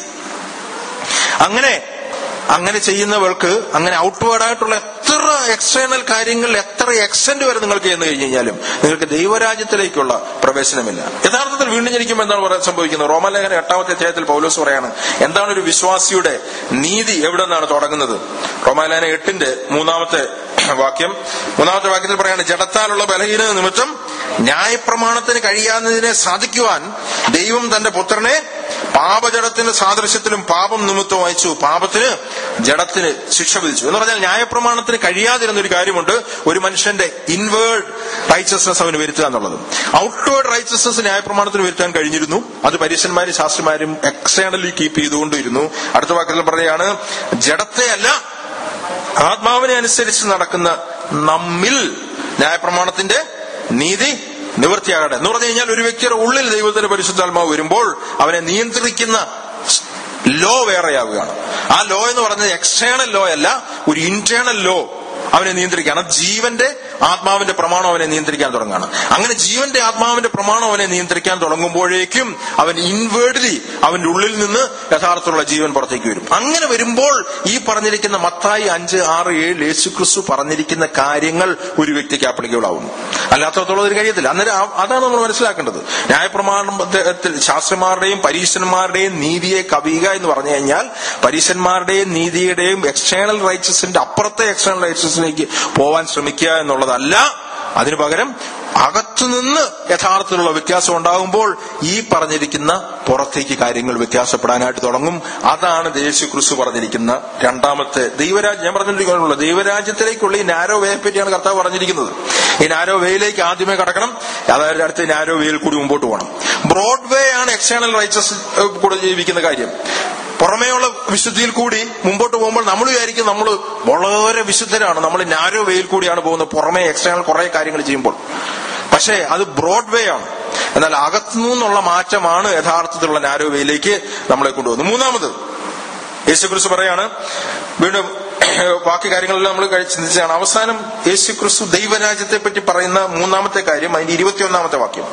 അങ്ങനെ അങ്ങനെ ചെയ്യുന്നവർക്ക് അങ്ങനെ ഔട്ട്വേർഡ് ആയിട്ടുള്ള എത്ര എക്സ്റ്റേണൽ കാര്യങ്ങൾ എത്ര എക്സ്റ്റന്റ് വരെ നിങ്ങൾക്ക് ചെന്ന് കഴിഞ്ഞു കഴിഞ്ഞാലും നിങ്ങൾക്ക് ദൈവരാജ്യത്തിലേക്കുള്ള പ്രവേശനമില്ല യഥാർത്ഥത്തിൽ വീണ്ടും ജനിക്കുമ്പോൾ എന്താണ് പറയാൻ സംഭവിക്കുന്നത് റോമലേഖന എട്ടാമത്തെ അധ്യായത്തിൽ പൗലോസ് പറയാണ് എന്താണ് ഒരു വിശ്വാസിയുടെ നീതി എവിടെ നിന്നാണ് തുടങ്ങുന്നത് റോമാലേഖന എട്ടിന്റെ മൂന്നാമത്തെ വാക്യം മൂന്നാമത്തെ വാക്യത്തിൽ പറയാണ് ജഡത്താലുള്ള ബലഹീനത നിമിത്തം ന്യായപ്രമാണത്തിന് കഴിയാവുന്നതിനെ സാധിക്കുവാൻ ദൈവം തന്റെ പുത്രനെ പാപജടത്തിന്റെ സാദൃശ്യത്തിലും പാപം നിമിത്തം അയച്ചു പാപത്തിന് ജഡത്തിന് ശിക്ഷ വിധിച്ചു എന്ന് പറഞ്ഞാൽ ന്യായപ്രമാണത്തിന് കഴിയാതിരുന്ന ഒരു കാര്യമുണ്ട് ഒരു മനുഷ്യന്റെ ഇൻവേർഡ് റൈച്ചസ്നസ് അവന് വരുത്തുക എന്നുള്ളത് ഔട്ട്വേർഡ് റൈച്ചസ്നസ് ന്യായപ്രമാണത്തിന് വരുത്താൻ കഴിഞ്ഞിരുന്നു അത് പരീക്ഷന്മാരും ശാസ്ത്രിമാരും എക്സ്റ്റേണലി കീപ്പ് ചെയ്തുകൊണ്ടിരുന്നു അടുത്ത വാക്കിൽ പറയുകയാണ് ജഡത്തെ അല്ല ആത്മാവിനെ അനുസരിച്ച് നടക്കുന്ന നമ്മിൽ ന്യായപ്രമാണത്തിന്റെ നീതി നിവൃത്തിയാകട്ടെ എന്ന് പറഞ്ഞു കഴിഞ്ഞാൽ ഒരു വ്യക്തിയുടെ ഉള്ളിൽ ദൈവത്തിന്റെ പരിശുദ്ധാത്മാവ് വരുമ്പോൾ അവനെ നിയന്ത്രിക്കുന്ന ലോ വേറെയാവുകയാണ് ആ ലോ എന്ന് പറയുന്നത് എക്സ്റ്റേണൽ ലോ അല്ല ഒരു ഇന്റേണൽ ലോ അവനെ നിയന്ത്രിക്കുകയാണ് ജീവന്റെ ആത്മാവിന്റെ പ്രമാണം അവനെ നിയന്ത്രിക്കാൻ തുടങ്ങുകയാണ് അങ്ങനെ ജീവന്റെ ആത്മാവിന്റെ പ്രമാണം അവനെ നിയന്ത്രിക്കാൻ തുടങ്ങുമ്പോഴേക്കും അവൻ ഇൻവേർഡ്ലി അവന്റെ ഉള്ളിൽ നിന്ന് യഥാർത്ഥത്തിലുള്ള ജീവൻ പുറത്തേക്ക് വരും അങ്ങനെ വരുമ്പോൾ ഈ പറഞ്ഞിരിക്കുന്ന മത്തായി അഞ്ച് ആറ് ഏഴ് യേശു ക്രിസ്തു പറഞ്ഞിരിക്കുന്ന കാര്യങ്ങൾ ഒരു വ്യക്തിക്ക് ആപ്ലിക്കബിൾ ആവുന്നു അല്ലാത്തത്തോളം ഒരു കഴിയത്തില്ല അന്നേരം ആ- അതാണ് നമ്മൾ മനസ്സിലാക്കേണ്ടത് ന്യായപ്രമാണത്തിൽ ശാസ്ത്രന്മാരുടെയും പരീശന്മാരുടെയും നീതിയെ കവിയുക എന്ന് പറഞ്ഞു കഴിഞ്ഞാൽ പരീശന്മാരുടെയും നീതിയുടെയും എക്സ്റ്റേണൽ റൈറ്റ്സിന്റെ അപ്പുറത്തെ എക്സ്റ്റേണൽ റൈറ്റ്സിലേക്ക് പോവാൻ ശ്രമിക്കുക എന്നുള്ളതല്ല അതിനു പകരം അകത്തുനിന്ന് യഥാർത്ഥത്തിലുള്ള വ്യത്യാസം ഉണ്ടാകുമ്പോൾ ഈ പറഞ്ഞിരിക്കുന്ന പുറത്തേക്ക് കാര്യങ്ങൾ വ്യത്യാസപ്പെടാനായിട്ട് തുടങ്ങും അതാണ് യേശു ക്രിസ്തു പറഞ്ഞിരിക്കുന്ന രണ്ടാമത്തെ ദൈവരാജ്യം ഞാൻ പറഞ്ഞിരിക്കാനുള്ള ദൈവരാജ്യത്തിലേക്കുള്ള ഈ നാരോ വേയെ പറ്റിയാണ് കർത്താവ് പറഞ്ഞിരിക്കുന്നത് ഈ നാരോ വേയിലേക്ക് ആദ്യമേ കടക്കണം അതായത് അടുത്ത നാരോ വേയിൽ കൂടി മുമ്പോട്ട് പോകണം ബ്രോഡ് വേ ആണ് എക്സ്റ്റേണൽ റൈറ്റ്സസ് കൂടെ ജീവിക്കുന്ന കാര്യം പുറമേയുള്ള വിശുദ്ധിയിൽ കൂടി മുമ്പോട്ട് പോകുമ്പോൾ നമ്മൾ വിചാരിക്കും നമ്മൾ വളരെ വിശുദ്ധരാണ് നമ്മൾ നാരോ വേയിൽ കൂടിയാണ് പോകുന്നത് പുറമേ എക്സ്റ്റേണൽ കുറെ കാര്യങ്ങൾ ചെയ്യുമ്പോൾ പക്ഷേ അത് ബ്രോഡ് വേ ആണ് എന്നാൽ അകത്തു നിന്നുള്ള മാറ്റമാണ് യഥാർത്ഥത്തിലുള്ള നാരോ വേയിലേക്ക് നമ്മളെ കൊണ്ടുപോകുന്നത് മൂന്നാമത് യേശുക്രിസ്തു പറയാണ് വീണ്ടും ബാക്കി കാര്യങ്ങളെല്ലാം നമ്മൾ കഴി- ചിന്തിച്ചതാണ് അവസാനം യേശുക്രിസ്തു ദൈവരാജ്യത്തെ പറ്റി പറയുന്ന മൂന്നാമത്തെ കാര്യം അതിന്റെ ഇരുപത്തിയൊന്നാമത്തെ വാക്യം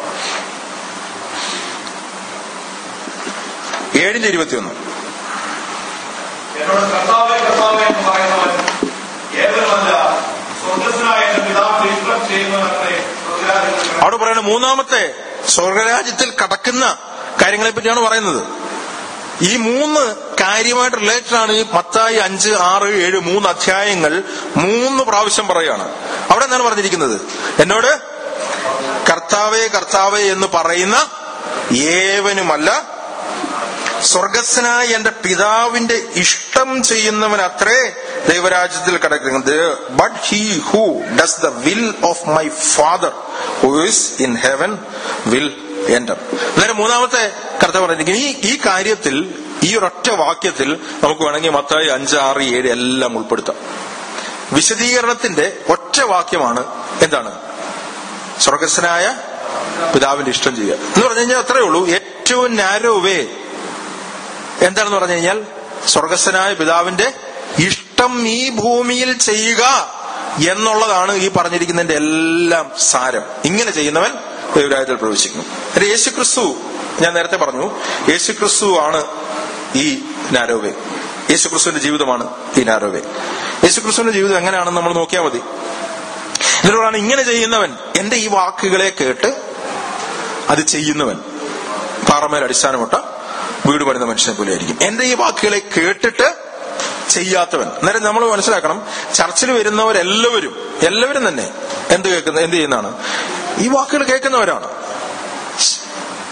ഏഴിന്റെ ഇരുപത്തിയൊന്ന് എന്നോട് കർത്താവേ കർത്താവേ എന്ന് പറയുന്നവൻ ഏവരുമല്ല സ്വർഗസ്വനായ എന്റെ പിതാവിന്റെ ഇഷ്ടം ചെയ്യുന്നവരത്രേ സ്വർഗരാജ്യത്തിൽ അവിടെ പറയുന്ന മൂന്നാമത്തെ സ്വർഗരാജ്യത്തിൽ കടക്കുന്ന കാര്യങ്ങളെ പറ്റിയാണ് പറയുന്നത് ഈ മൂന്ന് കാര്യമായിട്ട് റിലേറ്റഡ് ആണ് ഈ മത്തായി അഞ്ച് ആറ് ഏഴ് മൂന്ന് അധ്യായങ്ങൾ മൂന്ന് പ്രാവശ്യം പറയുകയാണ് അവിടെ എന്താണ് പറഞ്ഞിരിക്കുന്നത് എന്നോട് കർത്താവേ കർത്താവേ എന്ന് പറയുന്ന ഏവനുമല്ല സ്വർഗസ്സനായ എന്റെ പിതാവിന്റെ ഇഷ്ടം ചെയ്യുന്നവൻ അത്രേ ദൈവരാജ്യത്തിൽ കിടക്കുന്നത് but he who does the will of my father who is in heaven will enter അന്നേരം മൂന്നാമത്തെ കർത്താവ് പറഞ്ഞിരിക്കുന്നത് ഈ ഈ കാര്യത്തിൽ ഈ ഒരൊറ്റ വാക്യത്തിൽ നമുക്ക് വേണമെങ്കിൽ മത്തായി അഞ്ച് ആറ് ഏഴ് എല്ലാം ഉൾപ്പെടുത്താം വിശദീകരണത്തിന്റെ ഒറ്റ വാക്യമാണ് എന്താണ് സ്വർഗസ്സനായ പിതാവിന്റെ ഇഷ്ടം ചെയ്യുക എന്ന് പറഞ്ഞു കഴിഞ്ഞാൽ അത്രേ ഉള്ളൂ ഏറ്റവും നാരോ വേ എന്താണെന്ന് പറഞ്ഞു കഴിഞ്ഞാൽ സ്വർഗസ്വനായ പിതാവിന്റെ ഇഷ്ടം ഈ ഭൂമിയിൽ ചെയ്യുക എന്നുള്ളതാണ് ഈ പറഞ്ഞിരിക്കുന്നതിന്റെ എല്ലാം സാരം ഇങ്ങനെ ചെയ്യുന്നവൻ ദൈവരാജ്യത്തിൽ പ്രവേശിക്കുന്നു അത് യേശുക്രിസ്തു ഞാൻ നേരത്തെ പറഞ്ഞു യേശുക്രിസ്തു ആണ് ഈ നാരോവേ യേശുക്രിസ്തുവിന്റെ ജീവിതമാണ് ഈ നാരോവേ യേശുക്രിസ്തുവിന്റെ ജീവിതം എങ്ങനെയാണെന്ന് നമ്മൾ നോക്കിയാൽ മതി എന്നിട്ടാണ് ഇങ്ങനെ ചെയ്യുന്നവൻ എന്റെ ഈ വാക്കുകളെ കേട്ട് അത് ചെയ്യുന്നവൻ പാറമേൽ അടിസ്ഥാനമിട്ട വീട് പണിത മനുഷ്യനെ പോലെ ആയിരിക്കും എന്റെ ഈ വാക്കുകളെ കേട്ടിട്ട് ചെയ്യാത്തവൻ അന്നേരം നമ്മൾ മനസ്സിലാക്കണം ചർച്ചിൽ വരുന്നവരെല്ലാവരും എല്ലാവരും തന്നെ എന്ത് കേൾക്കുന്ന എന്ത് ചെയ്യുന്നതാണ് ഈ വാക്കുകൾ കേൾക്കുന്നവരാണ്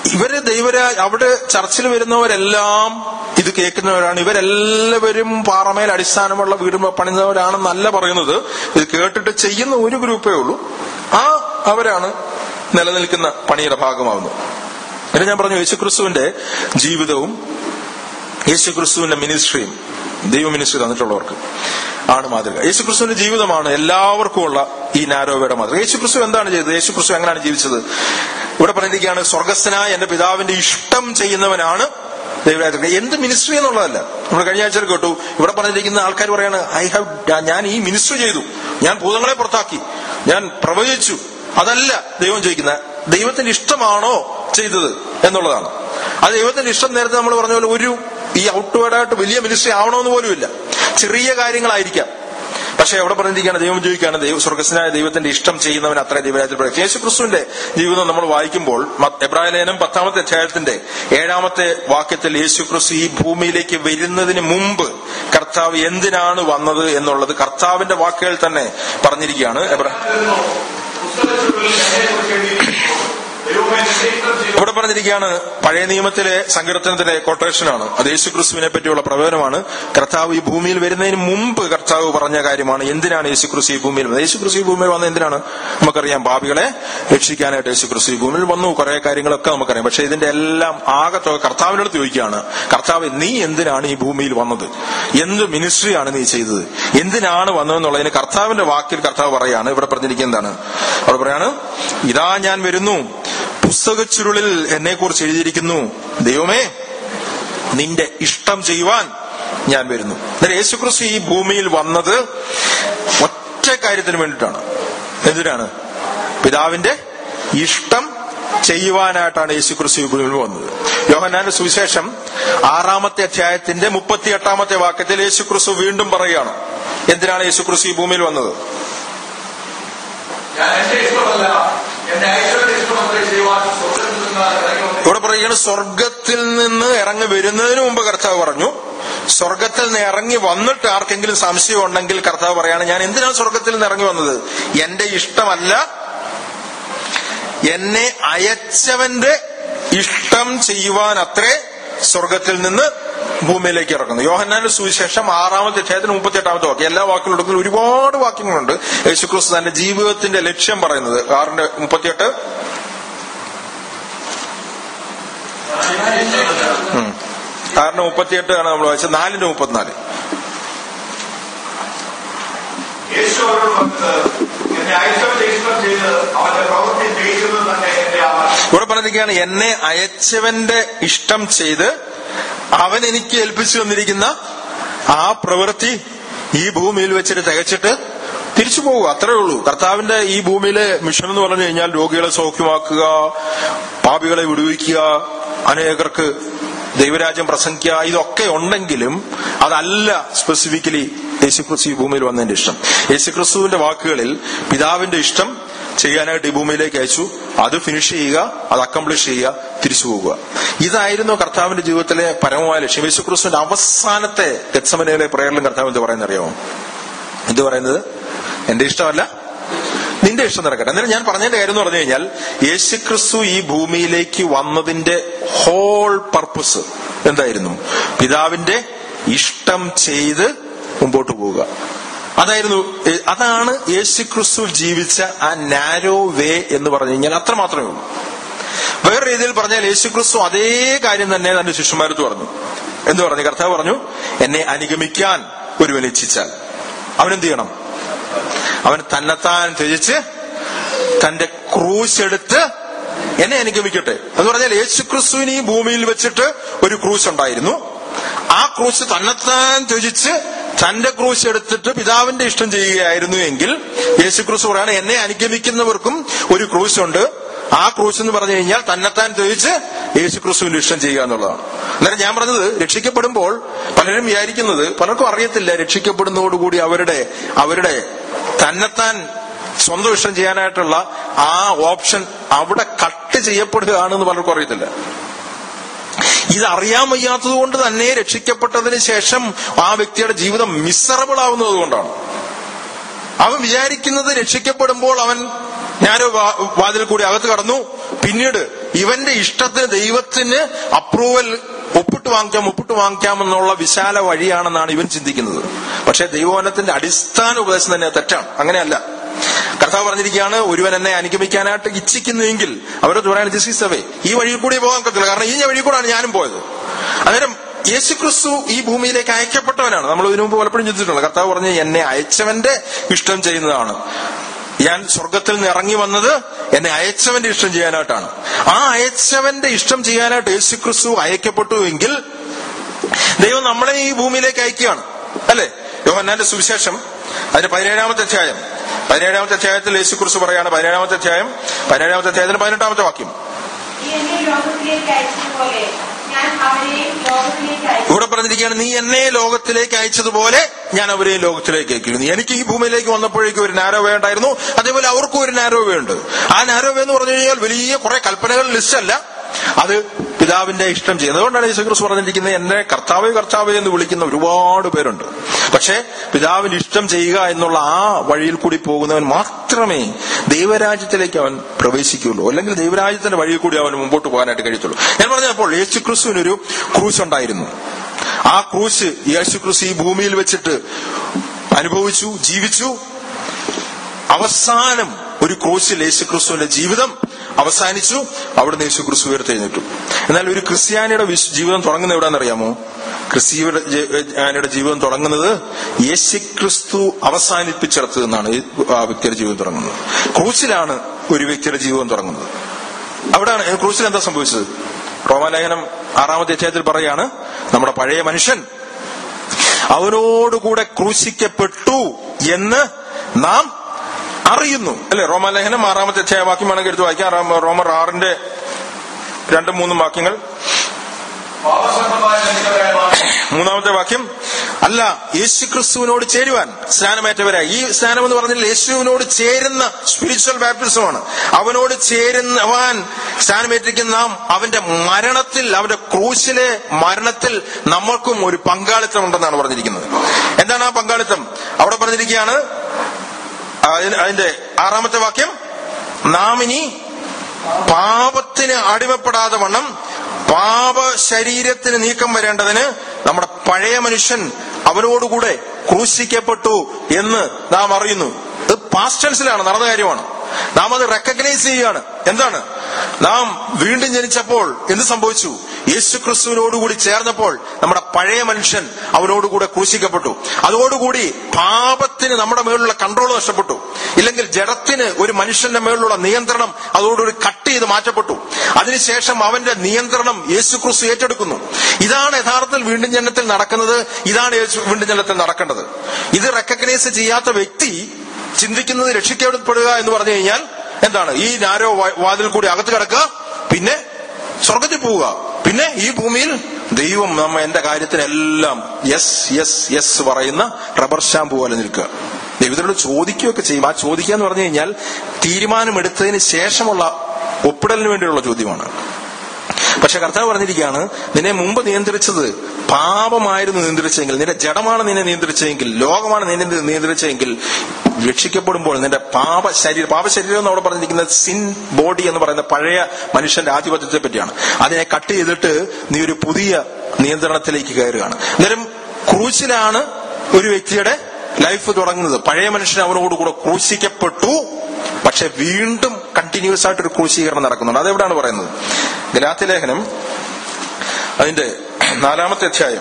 ഇവര് ദൈവരാ അവിടെ ചർച്ചിൽ വരുന്നവരെല്ലാം ഇത് കേൾക്കുന്നവരാണ് ഇവരെല്ലാവരും പാറമേൽ അടിസ്ഥാനമുള്ള വീട് പണിയുന്നവരാണെന്നല്ല പറയുന്നത് ഇത് കേട്ടിട്ട് ചെയ്യുന്ന ഒരു ഗ്രൂപ്പേ ഉള്ളൂ ആ അവരാണ് നിലനിൽക്കുന്ന പണിയുടെ ഭാഗമാവുന്നത് പിന്നെ ഞാൻ പറഞ്ഞു യേശുക്രിസ്തുവിന്റെ ജീവിതവും യേശുക്രിസ്തുവിന്റെ മിനിസ്ട്രിയും ദൈവ മിനിസ്ട്രി തന്നിട്ടുള്ളവർക്ക് ആണ് മാതൃക യേശുക്രിസ്തുവിന്റെ ജീവിതമാണ് എല്ലാവർക്കും ഉള്ള ഈ നാരോവയുടെ മാതൃക യേശുക്രിസ്തു എന്താണ് ചെയ്തത് യേശുക്രിസ്തു എങ്ങനെയാണ് ജീവിച്ചത് ഇവിടെ പറഞ്ഞിരിക്കുകയാണ് സ്വർഗസ്ഥനായ എന്റെ പിതാവിന്റെ ഇഷ്ടം ചെയ്യുന്നവനാണ് ദൈവരാജ എന്ത് മിനിസ്ട്രി എന്നുള്ളതല്ല നമ്മൾ കഴിഞ്ഞ ആഴ്ച കേട്ടു ഇവിടെ പറഞ്ഞിരിക്കുന്ന ആൾക്കാർ പറയാണ് ഐ ഹാവ് ഞാൻ ഈ മിനിസ്ട്രി ചെയ്തു ഞാൻ ഭൂതങ്ങളെ പുറത്താക്കി ഞാൻ പ്രവചിച്ചു അതല്ല ദൈവം ചോദിക്കുന്നത് ദൈവത്തിന്റെ ഇഷ്ടമാണോ ചെയ്തത് എന്നുള്ളതാണ് അത് ദൈവത്തിന്റെ ഇഷ്ടം നേരത്തെ നമ്മൾ പറഞ്ഞ പോലെ ഒരു ഈ ഔട്ട്വേർഡായിട്ട് വലിയ മിനിസ്ട്രി ആവണമെന്ന് പോലുമില്ല ചെറിയ കാര്യങ്ങളായിരിക്കാം പക്ഷെ എവിടെ പറഞ്ഞിരിക്കുകയാണ് ദൈവം ചോദിക്കുകയാണ് ദൈവ സ്വർഗസ്നായ ദൈവത്തിന്റെ ഇഷ്ടം ചെയ്യുന്നവൻ അത്ര ദൈവരാജ്യത്തിൽ പ്രവേശിക്കും യേശു ക്രിസ്തുവിന്റെ ജീവിതം നമ്മൾ വായിക്കുമ്പോൾ എബ്രാഹിം ലേനം പത്താമത്തെ അധ്യായത്തിന്റെ ഏഴാമത്തെ വാക്യത്തിൽ യേശു ക്രിസ്തു ഈ ഭൂമിയിലേക്ക് വരുന്നതിന് മുമ്പ് കർത്താവ് എന്തിനാണ് വന്നത് എന്നുള്ളത് കർത്താവിന്റെ വാക്കുകൾ തന്നെ പറഞ്ഞിരിക്കുകയാണ് എബ്രാഹിം പുസ്തകത്തിൽ എന്നെക്കുറിച്ച് എഴുതിയിരിക്കുന്നു ദൈവമേ നിന്റെ ഇഷ്ടം ചെയ്തു ഇവിടെ പറഞ്ഞിരിക്കുകയാണ് പഴയ നിയമത്തിലെ സങ്കീർത്തനത്തിലെ കൊട്ടേഷനാണ് അത് യേശു ക്രിസ്തുവിനെ പറ്റിയുള്ള പ്രവചനമാണ് കർത്താവ് ഈ ഭൂമിയിൽ വരുന്നതിന് മുമ്പ് കർത്താവ് പറഞ്ഞ കാര്യമാണ് എന്തിനാണ് യേശു ക്രിസ്തു ഈ ഭൂമിയിൽ വന്നത് യേശു ക്രിസ്തു ഈ ഭൂമിയിൽ വന്നത് എന്തിനാണ് നമുക്കറിയാം പാപികളെ രക്ഷിക്കാനായിട്ട് യേശു ക്രിസ്തു ഈ ഭൂമിയിൽ വന്നു കുറെ കാര്യങ്ങളൊക്കെ നമുക്കറിയാം പക്ഷെ ഇതിന്റെ എല്ലാം ആകത്തുക കർത്താവിനോട് ചോദിക്കുകയാണ് കർത്താവ് നീ എന്തിനാണ് ഈ ഭൂമിയിൽ വന്നത് എന്ത് മിനിസ്ട്രിയാണ് നീ ചെയ്തത് എന്തിനാണ് വന്നതെന്നുള്ളതിന് കർത്താവിന്റെ വാക്കിൽ കർത്താവ് പറയാണ് ഇവിടെ പറഞ്ഞിരിക്കുന്നത് എന്താണ് അവിടെ പറയാണ് ഇതാ ഞാൻ വരുന്നു പുസ്തക ചുരുളിൽ എന്നെ കുറിച്ച് എഴുതിയിരിക്കുന്നു ദൈവമേ നിന്റെ ഇഷ്ടം ചെയ്യുവാൻ ഞാൻ വരുന്നു എന്നാൽ യേശുക്രിസ്തു ഈ ഭൂമിയിൽ വന്നത് ഒറ്റ കാര്യത്തിന് വേണ്ടിയിട്ടാണ് എന്തിനാണ് പിതാവിന്റെ ഇഷ്ടം ചെയ്യുവാനായിട്ടാണ് യേശുക്രിസ്തു ഈ ഭൂമിയിൽ വന്നത് യോഹന്നാന്റെ സുവിശേഷം ആറാമത്തെ അധ്യായത്തിന്റെ മുപ്പത്തിയെട്ടാമത്തെ വാക്യത്തിൽ യേശുക്രിസ്തു വീണ്ടും പറയുകയാണ് എന്തിനാണ് യേശുക്രിസ്തു ഈ ഭൂമിയിൽ വന്നത് ഞാൻ എന്റെ ഇഷ്ടമല്ല എന്റെ അയച്ചവന്റെ ഇഷ്ടമത്രേ ചെയ്യുവാൻ സ്വർഗത്തിൽ നിന്ന് ഇറങ്ങി വന്നു ഇവിടെ പറയുകയാണ് സ്വർഗത്തിൽ നിന്ന് ഇറങ്ങി വരുന്നതിന് മുമ്പ് കർത്താവ് പറഞ്ഞു സ്വർഗത്തിൽ നിന്ന് ഇറങ്ങി വന്നിട്ട് ആർക്കെങ്കിലും സംശയം ഉണ്ടെങ്കിൽ കർത്താവ് പറയാണ് ഞാൻ എന്തിനാണ് സ്വർഗത്തിൽ നിന്ന് ഇറങ്ങി വന്നത് എന്റെ ഇഷ്ടമല്ല എന്നെ അയച്ചവന്റെ ഇഷ്ടം ചെയ്യുവാൻ അത്രേ സ്വർഗത്തിൽ നിന്ന് ഭൂമിയിലേക്ക് ഇറങ്ങുന്നു യോഹന്നാന്റെ സുവിശേഷം ആറാമത്തെ അധ്യായത്തിന് മുപ്പത്തി എട്ടാമത്തെ വാക്യം എല്ലാ വാക്കുകളും എടുക്കുന്ന ഒരുപാട് വാക്യങ്ങളുണ്ട് യേശുക്രിസ്തു തന്റെ ജീവിതത്തിന്റെ ലക്ഷ്യം പറയുന്നത് ആറിന്റെ മുപ്പത്തിയെട്ട് ഉം. ആറിന്റെ മുപ്പത്തിയെട്ട് ആണ് നമ്മൾ വായിച്ചത് നാലിന്റെ മുപ്പത്തിനാല് യേശു അവരോട് പറഞ്ഞത് എന്നെ അയച്ചവന്റെ ഇഷ്ടം ചെയ്ത് അവന്റെ പ്രവൃത്തി ചെയ്യിക്കുന്നത് തന്നെ എന്റെ ആവാസം ഇവിടെ പറഞ്ഞിരിക്കുകയാണ് എന്നെ അയച്ചവന്റെ ഇഷ്ടം ചെയ്ത് അവൻ എനിക്ക് ഏൽപ്പിച്ചു തന്നിരിക്കുന്ന ആ പ്രവൃത്തി ഈ ഭൂമിയിൽ വെച്ചിട്ട് തികച്ചിട്ട് തിരിച്ചു പോവുക അത്രേ ഉള്ളൂ കർത്താവിന്റെ ഈ ഭൂമിയിലെ മിഷൻ എന്ന് പറഞ്ഞു കഴിഞ്ഞാൽ രോഗികളെ സൗഖ്യമാക്കുക പാപികളെ വിടുവിക്കുക അനേകർക്ക് ദൈവരാജ്യം പ്രസംഗിക്കുക ഇതൊക്കെ ഉണ്ടെങ്കിലും അതല്ല സ്പെസിഫിക്കലി യേശുക്രിസ്തു ഈ ഭൂമിയിൽ വന്നതിന്റെ ഇഷ്ടം യേശുക്രിസ്തുവിന്റെ വാക്കുകളിൽ പിതാവിന്റെ ഇഷ്ടം ചെയ്യാനായിട്ട് ഈ ഭൂമിയിലേക്ക് അയച്ചു അത് ഫിനിഷ് ചെയ്യുക അത് അക്കംപ്ലിഷ് ചെയ്യുക തിരിച്ചു പോവുക ഇതായിരുന്നു കർത്താവിന്റെ ജീവിതത്തിലെ പരമമായ ലക്ഷ്യം യേശുക്രിസ്തുവിന്റെ അവസാനത്തെ ഗത്സമനയിലെ പ്രയറിലും കർത്താവ് എന്ത് പറയുന്നത് അറിയാമോ എന്ത് പറയുന്നത് എന്റെ ഇഷ്ടമല്ല നിന്റെ ഇഷ്ടം നടക്കട്ടെ അന്നേരം ഞാൻ പറഞ്ഞതിന്റെ കാര്യം എന്ന് പറഞ്ഞു കഴിഞ്ഞാൽ യേശുക്രിസ്തു ഈ ഭൂമിയിലേക്ക് വന്നതിന്റെ ഹോൾ പർപ്പസ് എന്തായിരുന്നു പിതാവിന്റെ ഇഷ്ടം ചെയ്ത് മുമ്പോട്ട് പോവുക അതായിരുന്നു ഏ- അതാണ് യേശുക്രിസ്തു ജീവിച്ച ആ നാരോ വേ എന്ന് പറഞ്ഞു കഴിഞ്ഞാൽ അത്ര മാത്രമേ ഉള്ളൂ വേറെ രീതിയിൽ പറഞ്ഞാൽ യേശുക്രിസ്തു അതേ കാര്യം തന്നെ തന്റെ ശിഷ്യന്മാരത്ത് പറഞ്ഞു എന്ത് പറഞ്ഞു കർത്താവ് പറഞ്ഞു എന്നെ അനുഗമിക്കാൻ ഒരുവൻ ഇച്ഛിച്ചാൽ അവനെന്ത് ചെയ്യണം അവൻ തന്നെത്താൻ ത്യജിച്ച് തന്റെ ക്രൂശ് എടുത്ത് എന്നെ അനുഗമിക്കട്ടെ എന്ന് പറഞ്ഞാൽ യേശുക്രിസ്തുവിന് ഈ ഭൂമിയിൽ വെച്ചിട്ട് ഒരു ക്രൂശ് ഉണ്ടായിരുന്നു ആ ക്രൂശ് തന്നെത്താൻ ത്യജിച്ച് തന്റെ ക്രൂശ് എടുത്തിട്ട് പിതാവിന്റെ ഇഷ്ടം ചെയ്യുകയായിരുന്നു എങ്കിൽ യേശുക്രിസ്തു പറയാണ് എന്നെ അനുഗമിക്കുന്നവർക്കും ഒരു ക്രൂശ് ഉണ്ട് ആ ക്രൂശ് എന്ന് പറഞ്ഞു കഴിഞ്ഞാൽ തന്നെത്താൻ ത്യജിച്ച് യേശുക്രിസ്തുവിന്റെ ഇഷ്ടം ചെയ്യുക എന്നുള്ളതാണ് അന്നേരം ഞാൻ പറഞ്ഞത് രക്ഷിക്കപ്പെടുമ്പോൾ പലരും വിചാരിക്കുന്നത് പലർക്കും അറിയത്തില്ല രക്ഷിക്കപ്പെടുന്നതോടുകൂടി അവരുടെ അവരുടെ തന്നെത്താൻ സ്വന്തം ഇഷ്ടം ചെയ്യാനായിട്ടുള്ള ആ ഓപ്ഷൻ അവിടെ കട്ട് ചെയ്യപ്പെടുകയാണെന്ന് പലർക്കും അറിയത്തില്ല ഇത് അറിയാൻ വയ്യാത്തത് കൊണ്ട് തന്നെ രക്ഷിക്കപ്പെട്ടതിന് ശേഷം ആ വ്യക്തിയുടെ ജീവിതം മിസറബിൾ ആവുന്നത് കൊണ്ടാണ് അവൻ വിചാരിക്കുന്നത് രക്ഷിക്കപ്പെടുമ്പോൾ അവൻ ഞാനോ വാതിൽ കൂടി അകത്ത് കടന്നു പിന്നീട് ഇവന്റെ ഇഷ്ടത്തിന് ദൈവത്തിന് അപ്രൂവൽ ഒപ്പിട്ട് വാങ്ങിക്കാം ഒപ്പിട്ട് വാങ്ങിക്കാം എന്നുള്ള വിശാല വഴിയാണെന്നാണ് ഇവൻ ചിന്തിക്കുന്നത് പക്ഷെ ദൈവവനത്തിന്റെ അടിസ്ഥാന ഉപദേശം തന്നെ തെറ്റാണ് അങ്ങനെയല്ല കർത്താവ് പറഞ്ഞിരിക്കുകയാണ് ഒരുവൻ എന്നെ അനുഗമിക്കാനായിട്ട് ഇച്ഛിക്കുന്നുവെങ്കിൽ അവരോട് പറയാൻ ദിസ് ഈസ് അവേ ഈ വഴിയിൽ കൂടി പോകാൻ പറ്റില്ല കാരണം ഈ വഴിയിൽ കൂടാണ് ഞാനും പോയത് അന്നേരം യേശുക്രിസ്തു ഈ ഭൂമിയിലേക്ക് അയക്കപ്പെട്ടവനാണ് നമ്മൾ ഇതിനു മുമ്പ് പലപ്പോഴും ചിന്തിച്ചിട്ടുണ്ട് കർത്താവ് പറഞ്ഞ് എന്നെ അയച്ചവന്റെ ഇഷ്ടം ചെയ്യുന്നതാണ് ഞാൻ സ്വർഗത്തിൽ നിന്ന് ഇറങ്ങി വന്നത് എന്നെ അയച്ചവന്റെ ഇഷ്ടം ചെയ്യാനായിട്ടാണ് ആ അയച്ചവന്റെ ഇഷ്ടം ചെയ്യാനായിട്ട് യേശുക്രിസ്തു അയക്കപ്പെട്ടുവെങ്കിൽ ദൈവം നമ്മളെ ഈ ഭൂമിയിലേക്ക് അയക്കുകയാണ് അല്ലെ യോഹന്നാന്റെ സുവിശേഷം അതിന്റെ പതിനേഴാമത്തെ അധ്യായം പതിനേഴാമത്തെ അധ്യായത്തിൽ യേശുക്രിസ്തു പറയാണ് പതിനേഴാമത്തെ അധ്യായം പതിനേഴാമത്തെ അധ്യായത്തിന് പതിനെട്ടാമത്തെ വാക്യം നീ എന്നെ ലോകത്തിലേക്ക് അയച്ചതുപോലെ ഞാൻ അവരെയും ലോകത്തിലേക്ക് അയച്ചു ഇവിടെ പറഞ്ഞിരിക്കുകയാണ് നീ എന്നെ ലോകത്തിലേക്ക് അയച്ചതുപോലെ ഞാൻ അവരെ ലോകത്തിലേക്ക് അയക്കുന്നു എനിക്ക് ഈ ഭൂമിയിലേക്ക് വന്നപ്പോഴേക്കും ഒരു നാരോവേ ഉണ്ടായിരുന്നു അതേപോലെ അവർക്കും ഒരു നാരോവേ ഉണ്ട് ആ നാരോവേ എന്ന് പറഞ്ഞു കഴിഞ്ഞാൽ വലിയ കുറെ കൽപ്പനകൾ ലിസ്റ്റ് അല്ല അത് പിതാവിന്റെ ഇഷ്ടം ചെയ്യുന്നത് അതുകൊണ്ടാണ് യേശുക്രിസ്തു പറഞ്ഞിരിക്കുന്നത് എന്നെ കർത്താവേ കർത്താവേ എന്ന് വിളിക്കുന്ന ഒരുപാട് പേരുണ്ട് പക്ഷേ പിതാവിന്റെ ഇഷ്ടം ചെയ്യുക എന്നുള്ള ആ വഴിയിൽ കൂടി പോകുന്നവൻ മാത്രമേ ദൈവരാജ്യത്തിലേക്ക് അവൻ പ്രവേശിക്കുകയുള്ളൂ അല്ലെങ്കിൽ ദൈവരാജ്യത്തിന്റെ വഴിയിൽ കൂടി അവന് മുമ്പോട്ട് പോകാനായിട്ട് കഴിയത്തുള്ളൂ ഞാൻ പറഞ്ഞപ്പോൾ യേശുക്രിസ്തുവിനൊരു ക്രൂശ് ഉണ്ടായിരുന്നു ആ ക്രൂശ് യേശുക്രിസ്തു ഈ ഭൂമിയിൽ വെച്ചിട്ട് അനുഭവിച്ചു ജീവിച്ചു അവസാനം ഒരു ക്രൂശിൽ യേശുക്രിസ്തുവിന്റെ ജീവിതം അവസാനിച്ചു അവിടുന്ന് യേശുക്രിസ്തു ഉയർത്തെഴുന്നേറ്റു എന്നാൽ ഒരു ക്രിസ്ത്യാനിയുടെ വിശ്- ജീവിതം തുടങ്ങുന്നത് എവിടെയാണെന്നറിയാമോ ക്രിസ്ത്യാനിയുടെ ജ- ജീവിതം തുടങ്ങുന്നത് യേശുക്രിസ്തു അവസാനിപ്പിച്ചിടത്ത് നിന്നാണ് ഈ ആ വ്യക്തിയുടെ ജീവിതം തുടങ്ങുന്നത് ക്രൂശിലാണ് ഒരു വ്യക്തിയുടെ ജീവിതം തുടങ്ങുന്നത് അവിടെയാണ് ഈ ക്രൂശിൽ എന്താ സംഭവിച്ചത് റോമാലേഖനം ആറാമത്തെ അധ്യായത്തിൽ പറയാണ് നമ്മുടെ പഴയ മനുഷ്യൻ അവനോടുകൂടെ ക്രൂശിക്കപ്പെട്ടു എന്ന് നാം അറിയുന്നു അല്ലെ റോമാലേഖനം ആറാമത്തെ അധ്യായ വാക്യം വേണമെങ്കിൽ എടുത്ത് വായിക്കാം ആറാം- റോമർ ആറിന്റെ രണ്ടും മൂന്നും വാക്യങ്ങൾ പാപസംബന്ധമായ ജനിച്ചവരായ മൂന്നാമത്തെ വാക്യം അല്ല യേശുക്രിസ്തുവിനോട് ചേരുവാൻ സ്നാനമേറ്റവരാ ഈ സ്നാനം എന്ന് പറഞ്ഞാൽ യേശുവിനോട് ചേരുന്ന സ്പിരിച്വൽ ബാപ്റ്റിസമാണ് അവനോട് ചേരുന്നവാൻ സ്നാനമേറ്റിരിക്കുന്ന നാം അവന്റെ മരണത്തിൽ അവന്റെ ക്രൂശിലെ മരണത്തിൽ നമ്മൾക്കും ഒരു പങ്കാളിത്തം ഉണ്ടെന്നാണ് പറഞ്ഞിരിക്കുന്നത് എന്താണ് ആ പങ്കാളിത്തം അവിടെ പറഞ്ഞിരിക്കുകയാണ് അതിന് അതിന്റെ ആറാമത്തെ വാക്യം നാം ഇനി പാപത്തിന് അടിമപ്പെടാതെ വണ്ണം പാപ ശരീരത്തിന് നീക്കം വരേണ്ടതിന് നമ്മുടെ പഴയ മനുഷ്യൻ അവനോടുകൂടെ ക്രൂശിക്കപ്പെട്ടു എന്ന് നാം അറിയുന്നു ഇത് പാസ്റ്റ് ടെൻസിലാണ് നടന്ന കാര്യമാണ് നാം അത് റെക്കഗ്നൈസ് ചെയ്യുകയാണ് എന്താണ് നാം വീണ്ടും ജനിച്ചപ്പോൾ എന്ത് സംഭവിച്ചു യേശു ക്രിസ്തുവിനോടുകൂടി ചേർന്നപ്പോൾ നമ്മുടെ പഴയ മനുഷ്യൻ അവനോടുകൂടെ ക്രൂശിക്കപ്പെട്ടു അതോടുകൂടി പാപത്തിന് നമ്മുടെ മേലുള്ള കൺട്രോൾ നഷ്ടപ്പെട്ടു ഇല്ലെങ്കിൽ ജഡത്തിന് ഒരു മനുഷ്യന്റെ മേലുള്ള നിയന്ത്രണം അതോടുകൂടി കട്ട് ചെയ്ത് മാറ്റപ്പെട്ടു അതിനുശേഷം അവന്റെ നിയന്ത്രണം യേശു ക്രിസ്തു ഏറ്റെടുക്കുന്നു ഇതാണ് യഥാർത്ഥത്തിൽ വീണ്ടും ജനനത്തിൽ നടക്കുന്നത് ഇതാണ് യേശു വീണ്ടും ജനനത്തിൽ നടക്കേണ്ടത് ഇത് റെക്കഗ്നൈസ് ചെയ്യാത്ത വ്യക്തി ചിന്തിക്കുന്നത് രക്ഷിക്കപ്പെടുക എന്ന് പറഞ്ഞു കഴിഞ്ഞാൽ എന്താണ് ഈ നാരോ വാ- വാതിൽ കൂടി അകത്ത് കിടക്കുക പിന്നെ സ്വർഗത്തിൽ പോവുക പിന്നെ ഈ ഭൂമിയിൽ ദൈവം നമ്മ എന്റെ കാര്യത്തിനെല്ലാം യെസ് യെസ് യെസ് പറയുന്ന റബ്ബർ സ്റ്റാമ്പ് പോലെ നിൽക്കുക ദൈവത്തിനോട് ചോദിക്കുകയൊക്കെ ചെയ്യും ആ ചോദിക്കുക എന്ന് പറഞ്ഞു കഴിഞ്ഞാൽ തീരുമാനമെടുത്തതിന് ശേഷമുള്ള ഒപ്പിടലിന് വേണ്ടിയുള്ള ചോദ്യമാണ് പക്ഷെ കർത്താവ് പറഞ്ഞിരിക്കുകയാണ് നിന്നെ മുമ്പ് നിയന്ത്രിച്ചത് പാപമായിരുന്നു നിയന്ത്രിച്ചെങ്കിൽ നിന്റെ ജഡമാണ് നിന്നെ നിയന്ത്രിച്ചതെങ്കിൽ ലോകമാണ് നിന്നെ നിയന്ത്രിച്ചതെങ്കിൽ രക്ഷിക്കപ്പെടുമ്പോൾ നിന്റെ പാപ ശരീരം പാപ ശരീരം എന്ന് അവിടെ പറഞ്ഞിരിക്കുന്നത് സിൻ ബോഡി എന്ന് പറയുന്ന പഴയ മനുഷ്യന്റെ ആധിപത്യത്തെ പറ്റിയാണ് അതിനെ കട്ട് ചെയ്തിട്ട് നീ ഒരു പുതിയ നിയന്ത്രണത്തിലേക്ക് കയറുകയാണ് അന്നേരം ക്രൂശിലാണ് ഒരു വ്യക്തിയുടെ ലൈഫ് തുടങ്ങുന്നത് പഴയ മനുഷ്യൻ അവനോടുകൂടെ ക്രൂശിക്കപ്പെട്ടു പക്ഷെ വീണ്ടും കണ്ടിന്യൂസ് ആയിട്ട് ഒരു ക്രൂശീകരണം നടക്കുന്നുണ്ട് അതെവിടാണ് പറയുന്നത് ഗലാത്തി ലേഖനം അതിന്റെ നാലാമത്തെ അധ്യായം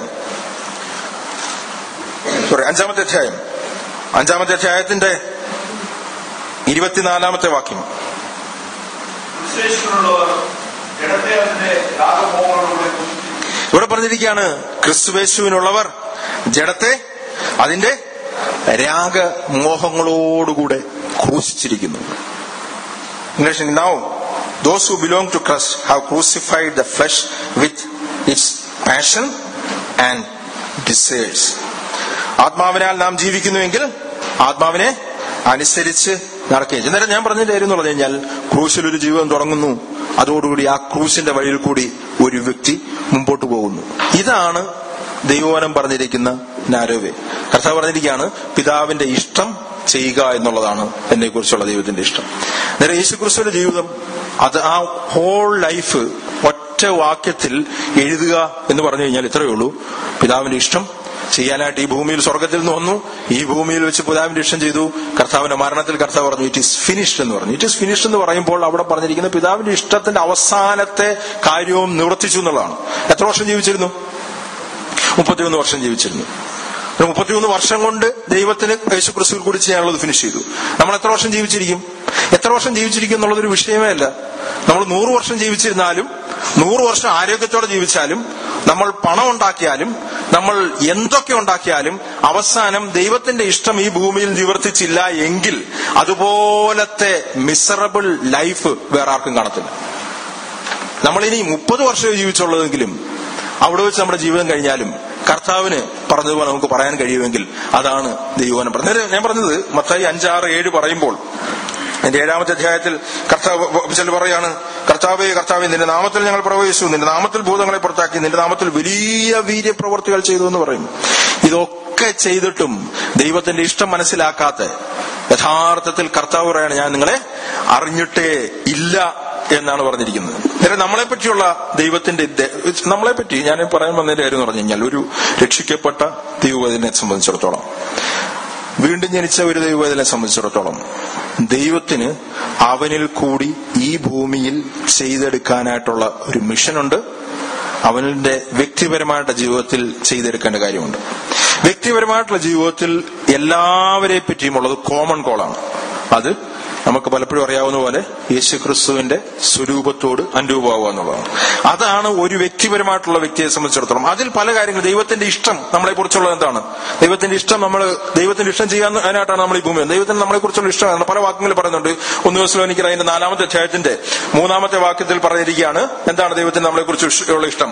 സോറി അഞ്ചാമത്തെ അധ്യായം അഞ്ചാമത്തെ അധ്യായത്തിന്റെ ഇരുപത്തിനാലാമത്തെ വാക്യം വിശേഷിച്ചുള്ളവർ ജഡത്തെ അതിന്റെ രാഗമോഹങ്ങളോടെ കുറിച്ച് ഇവിടെ പറഞ്ഞിരിക്കുകയാണ് ക്രിസ്തുവേശുവിനുള്ളവർ ജഡത്തെ അതിന്റെ രാഗമോഹങ്ങളോടുകൂടെ ക്രൂശിച്ചിരിക്കുന്നു English, now those who belong to Christ have crucified the flesh with its passion and desires. ആത്മാവിനാൽ നാം ജീവിക്കുന്നുവെങ്കിൽ ആത്മാവിനെ അനുസരിച്ച് നടക്കുകയും ചെയ്യും. അന്നേരം ഞാൻ പറഞ്ഞതിന്റെ കാര്യം എന്ന് പറഞ്ഞു കഴിഞ്ഞാൽ ക്രൂശിൽ ഒരു ജീവിതം തുടങ്ങുന്നു അതോടുകൂടി ആ ക്രൂശിന്റെ വഴിയിൽ കൂടി ഒരു വ്യക്തി മുമ്പോട്ട് പോകുന്നു ഇതാണ് ദൈവവനം പറഞ്ഞിരിക്കുന്ന നാരോവേ കർത്താവ് പറഞ്ഞിരിക്കുകയാണ് പിതാവിന്റെ ഇഷ്ടം ചെയ്യുക എന്നുള്ളതാണ് എന്നെ കുറിച്ചുള്ള ദൈവത്തിന്റെ ഇഷ്ടം നേരെ യേശുക്രിസ്തുവിന്റെ ജീവിതം അത് ആ ഹോൾ ലൈഫ് ഒറ്റ വാക്യത്തിൽ എഴുതുക എന്ന് പറഞ്ഞു കഴിഞ്ഞാൽ ഇത്രയേ ഉള്ളൂ പിതാവിന്റെ ഇഷ്ടം ചെയ്യാനായിട്ട് ഈ ഭൂമിയിൽ സ്വർഗത്തിൽ നിന്ന് വന്നു ഈ ഭൂമിയിൽ വെച്ച് പിതാവിന്റെ ഇഷ്ടം ചെയ്തു കർത്താവിന്റെ മരണത്തിൽ കർത്താവ് പറഞ്ഞു ഇറ്റ് ഈസ് ഫിനിഷ്ഡ് എന്ന് പറഞ്ഞു ഇറ്റ് ഈസ് ഫിനിഷ്ഡ് എന്ന് പറയുമ്പോൾ അവിടെ പറഞ്ഞിരിക്കുന്ന പിതാവിന്റെ ഇഷ്ടത്തിന്റെ അവസാനത്തെ കാര്യവും നിവർത്തിച്ചു എന്നുള്ളതാണ് എത്ര വർഷം ജീവിച്ചിരുന്നു മുപ്പത്തിയൊന്ന് വർഷം ജീവിച്ചിരുന്നു ഒരു മുപ്പത്തിയൊന്ന് വർഷം കൊണ്ട് ദൈവത്തിന് യേശു ക്രിസ്തുവിൽ കൂടി ചെയ്യാനുള്ളത് ഫിനിഷ് ചെയ്തു നമ്മൾ എത്ര വർഷം ജീവിച്ചിരിക്കും എത്ര വർഷം ജീവിച്ചിരിക്കും എന്നുള്ളതൊരു വിഷയമേ അല്ല നമ്മൾ നൂറ് വർഷം ജീവിച്ചിരുന്നാലും നൂറ് വർഷം ആരോഗ്യത്തോടെ ജീവിച്ചാലും നമ്മൾ പണം ഉണ്ടാക്കിയാലും നമ്മൾ എന്തൊക്കെ ഉണ്ടാക്കിയാലും അവസാനം ദൈവത്തിന്റെ ഇഷ്ടം ഈ ഭൂമിയിൽ നിവർത്തിച്ചില്ല എങ്കിൽ അതുപോലത്തെ മിസറബിൾ ലൈഫ് വേറെ ആർക്കും കാണത്തില്ല നമ്മളിനി മുപ്പത് വർഷമേ ജീവിച്ചുള്ളതെങ്കിലും അവിടെ വെച്ച് നമ്മുടെ ജീവിതം കഴിഞ്ഞാലും കർത്താവിന് പറഞ്ഞതുപോലെ നമുക്ക് പറയാൻ കഴിയുമെങ്കിൽ അതാണ് ദൈവവനം പറഞ്ഞത് ഞാൻ പറഞ്ഞത് മത്തായി അഞ്ചാറ് ഏഴ് പറയുമ്പോൾ എന്റെ ഏഴാമത്തെ അധ്യായത്തിൽ കർത്താവ് ചില പറയാണ് കർത്താവേ കർത്താവെ നിന്റെ നാമത്തിൽ ഞങ്ങൾ പ്രവേശിച്ചു നിന്റെ നാമത്തിൽ ഭൂതങ്ങളെ പുറത്താക്കി നിന്റെ നാമത്തിൽ വലിയ വീര്യപ്രവർത്തികൾ ചെയ്തു എന്ന് പറയും ഇതൊക്കെ ചെയ്തിട്ടും ദൈവത്തിന്റെ ഇഷ്ടം മനസ്സിലാക്കാത്ത യഥാർത്ഥത്തിൽ കർത്താവ് പറയാണ് ഞാൻ നിങ്ങളെ അറിഞ്ഞിട്ടേ ഇല്ല എന്നാണ് പറഞ്ഞിരിക്കുന്നത് നേരെ നമ്മളെ പറ്റിയുള്ള ദൈവത്തിന്റെ നമ്മളെ പറ്റി ഞാൻ പറയാൻ വന്നതിന്റെ കാര്യം എന്ന് പറഞ്ഞു കഴിഞ്ഞാൽ ഒരു രക്ഷിക്കപ്പെട്ട ദൈവവചനെ സംബന്ധിച്ചിടത്തോളം വീണ്ടും ജനിച്ച ഒരു ദൈവവേദനെ സംബന്ധിച്ചിടത്തോളം ദൈവത്തിന് അവനിൽ കൂടി ഈ ഭൂമിയിൽ ചെയ്തെടുക്കാനായിട്ടുള്ള ഒരു മിഷനുണ്ട് അവന്റെ വ്യക്തിപരമായിട്ടുള്ള ജീവിതത്തിൽ ചെയ്തെടുക്കേണ്ട കാര്യമുണ്ട് വ്യക്തിപരമായിട്ടുള്ള ജീവിതത്തിൽ എല്ലാവരെ പറ്റിയും ഉള്ളത് കോമൺ കോളാണ് അത് നമുക്ക് പലപ്പോഴും അറിയാവുന്ന പോലെ യേശു ക്രിസ്തുവിന്റെ സ്വരൂപത്തോട് അനുരൂപമാവുക എന്നുള്ളതാണ് അതാണ് ഒരു വ്യക്തിപരമായിട്ടുള്ള വ്യക്തിയെ സംബന്ധിച്ചിടത്തോളം അതിൽ പല കാര്യങ്ങൾ ദൈവത്തിന്റെ ഇഷ്ടം നമ്മളെ കുറിച്ചുള്ളത് എന്താണ് ദൈവത്തിന്റെ ഇഷ്ടം നമ്മൾ ദൈവത്തിന്റെ ഇഷ്ടം ചെയ്യാനായിട്ടാണ് നമ്മൾ ഈ ഭൂമി ദൈവത്തിന് നമ്മളെ കുറിച്ചുള്ള ഇഷ്ടമാണ് പല വാക്കുകൾ പറയുന്നുണ്ട് ഒന്ന് ദിവസം എനിക്ക് അതിന്റെ നാലാമത്തെ അധ്യായത്തിന്റെ മൂന്നാമത്തെ വാക്യത്തിൽ പറഞ്ഞിരിക്കുകയാണ് എന്താണ് ദൈവത്തിന് നമ്മളെ കുറിച്ചുള്ള ഇഷ്ടം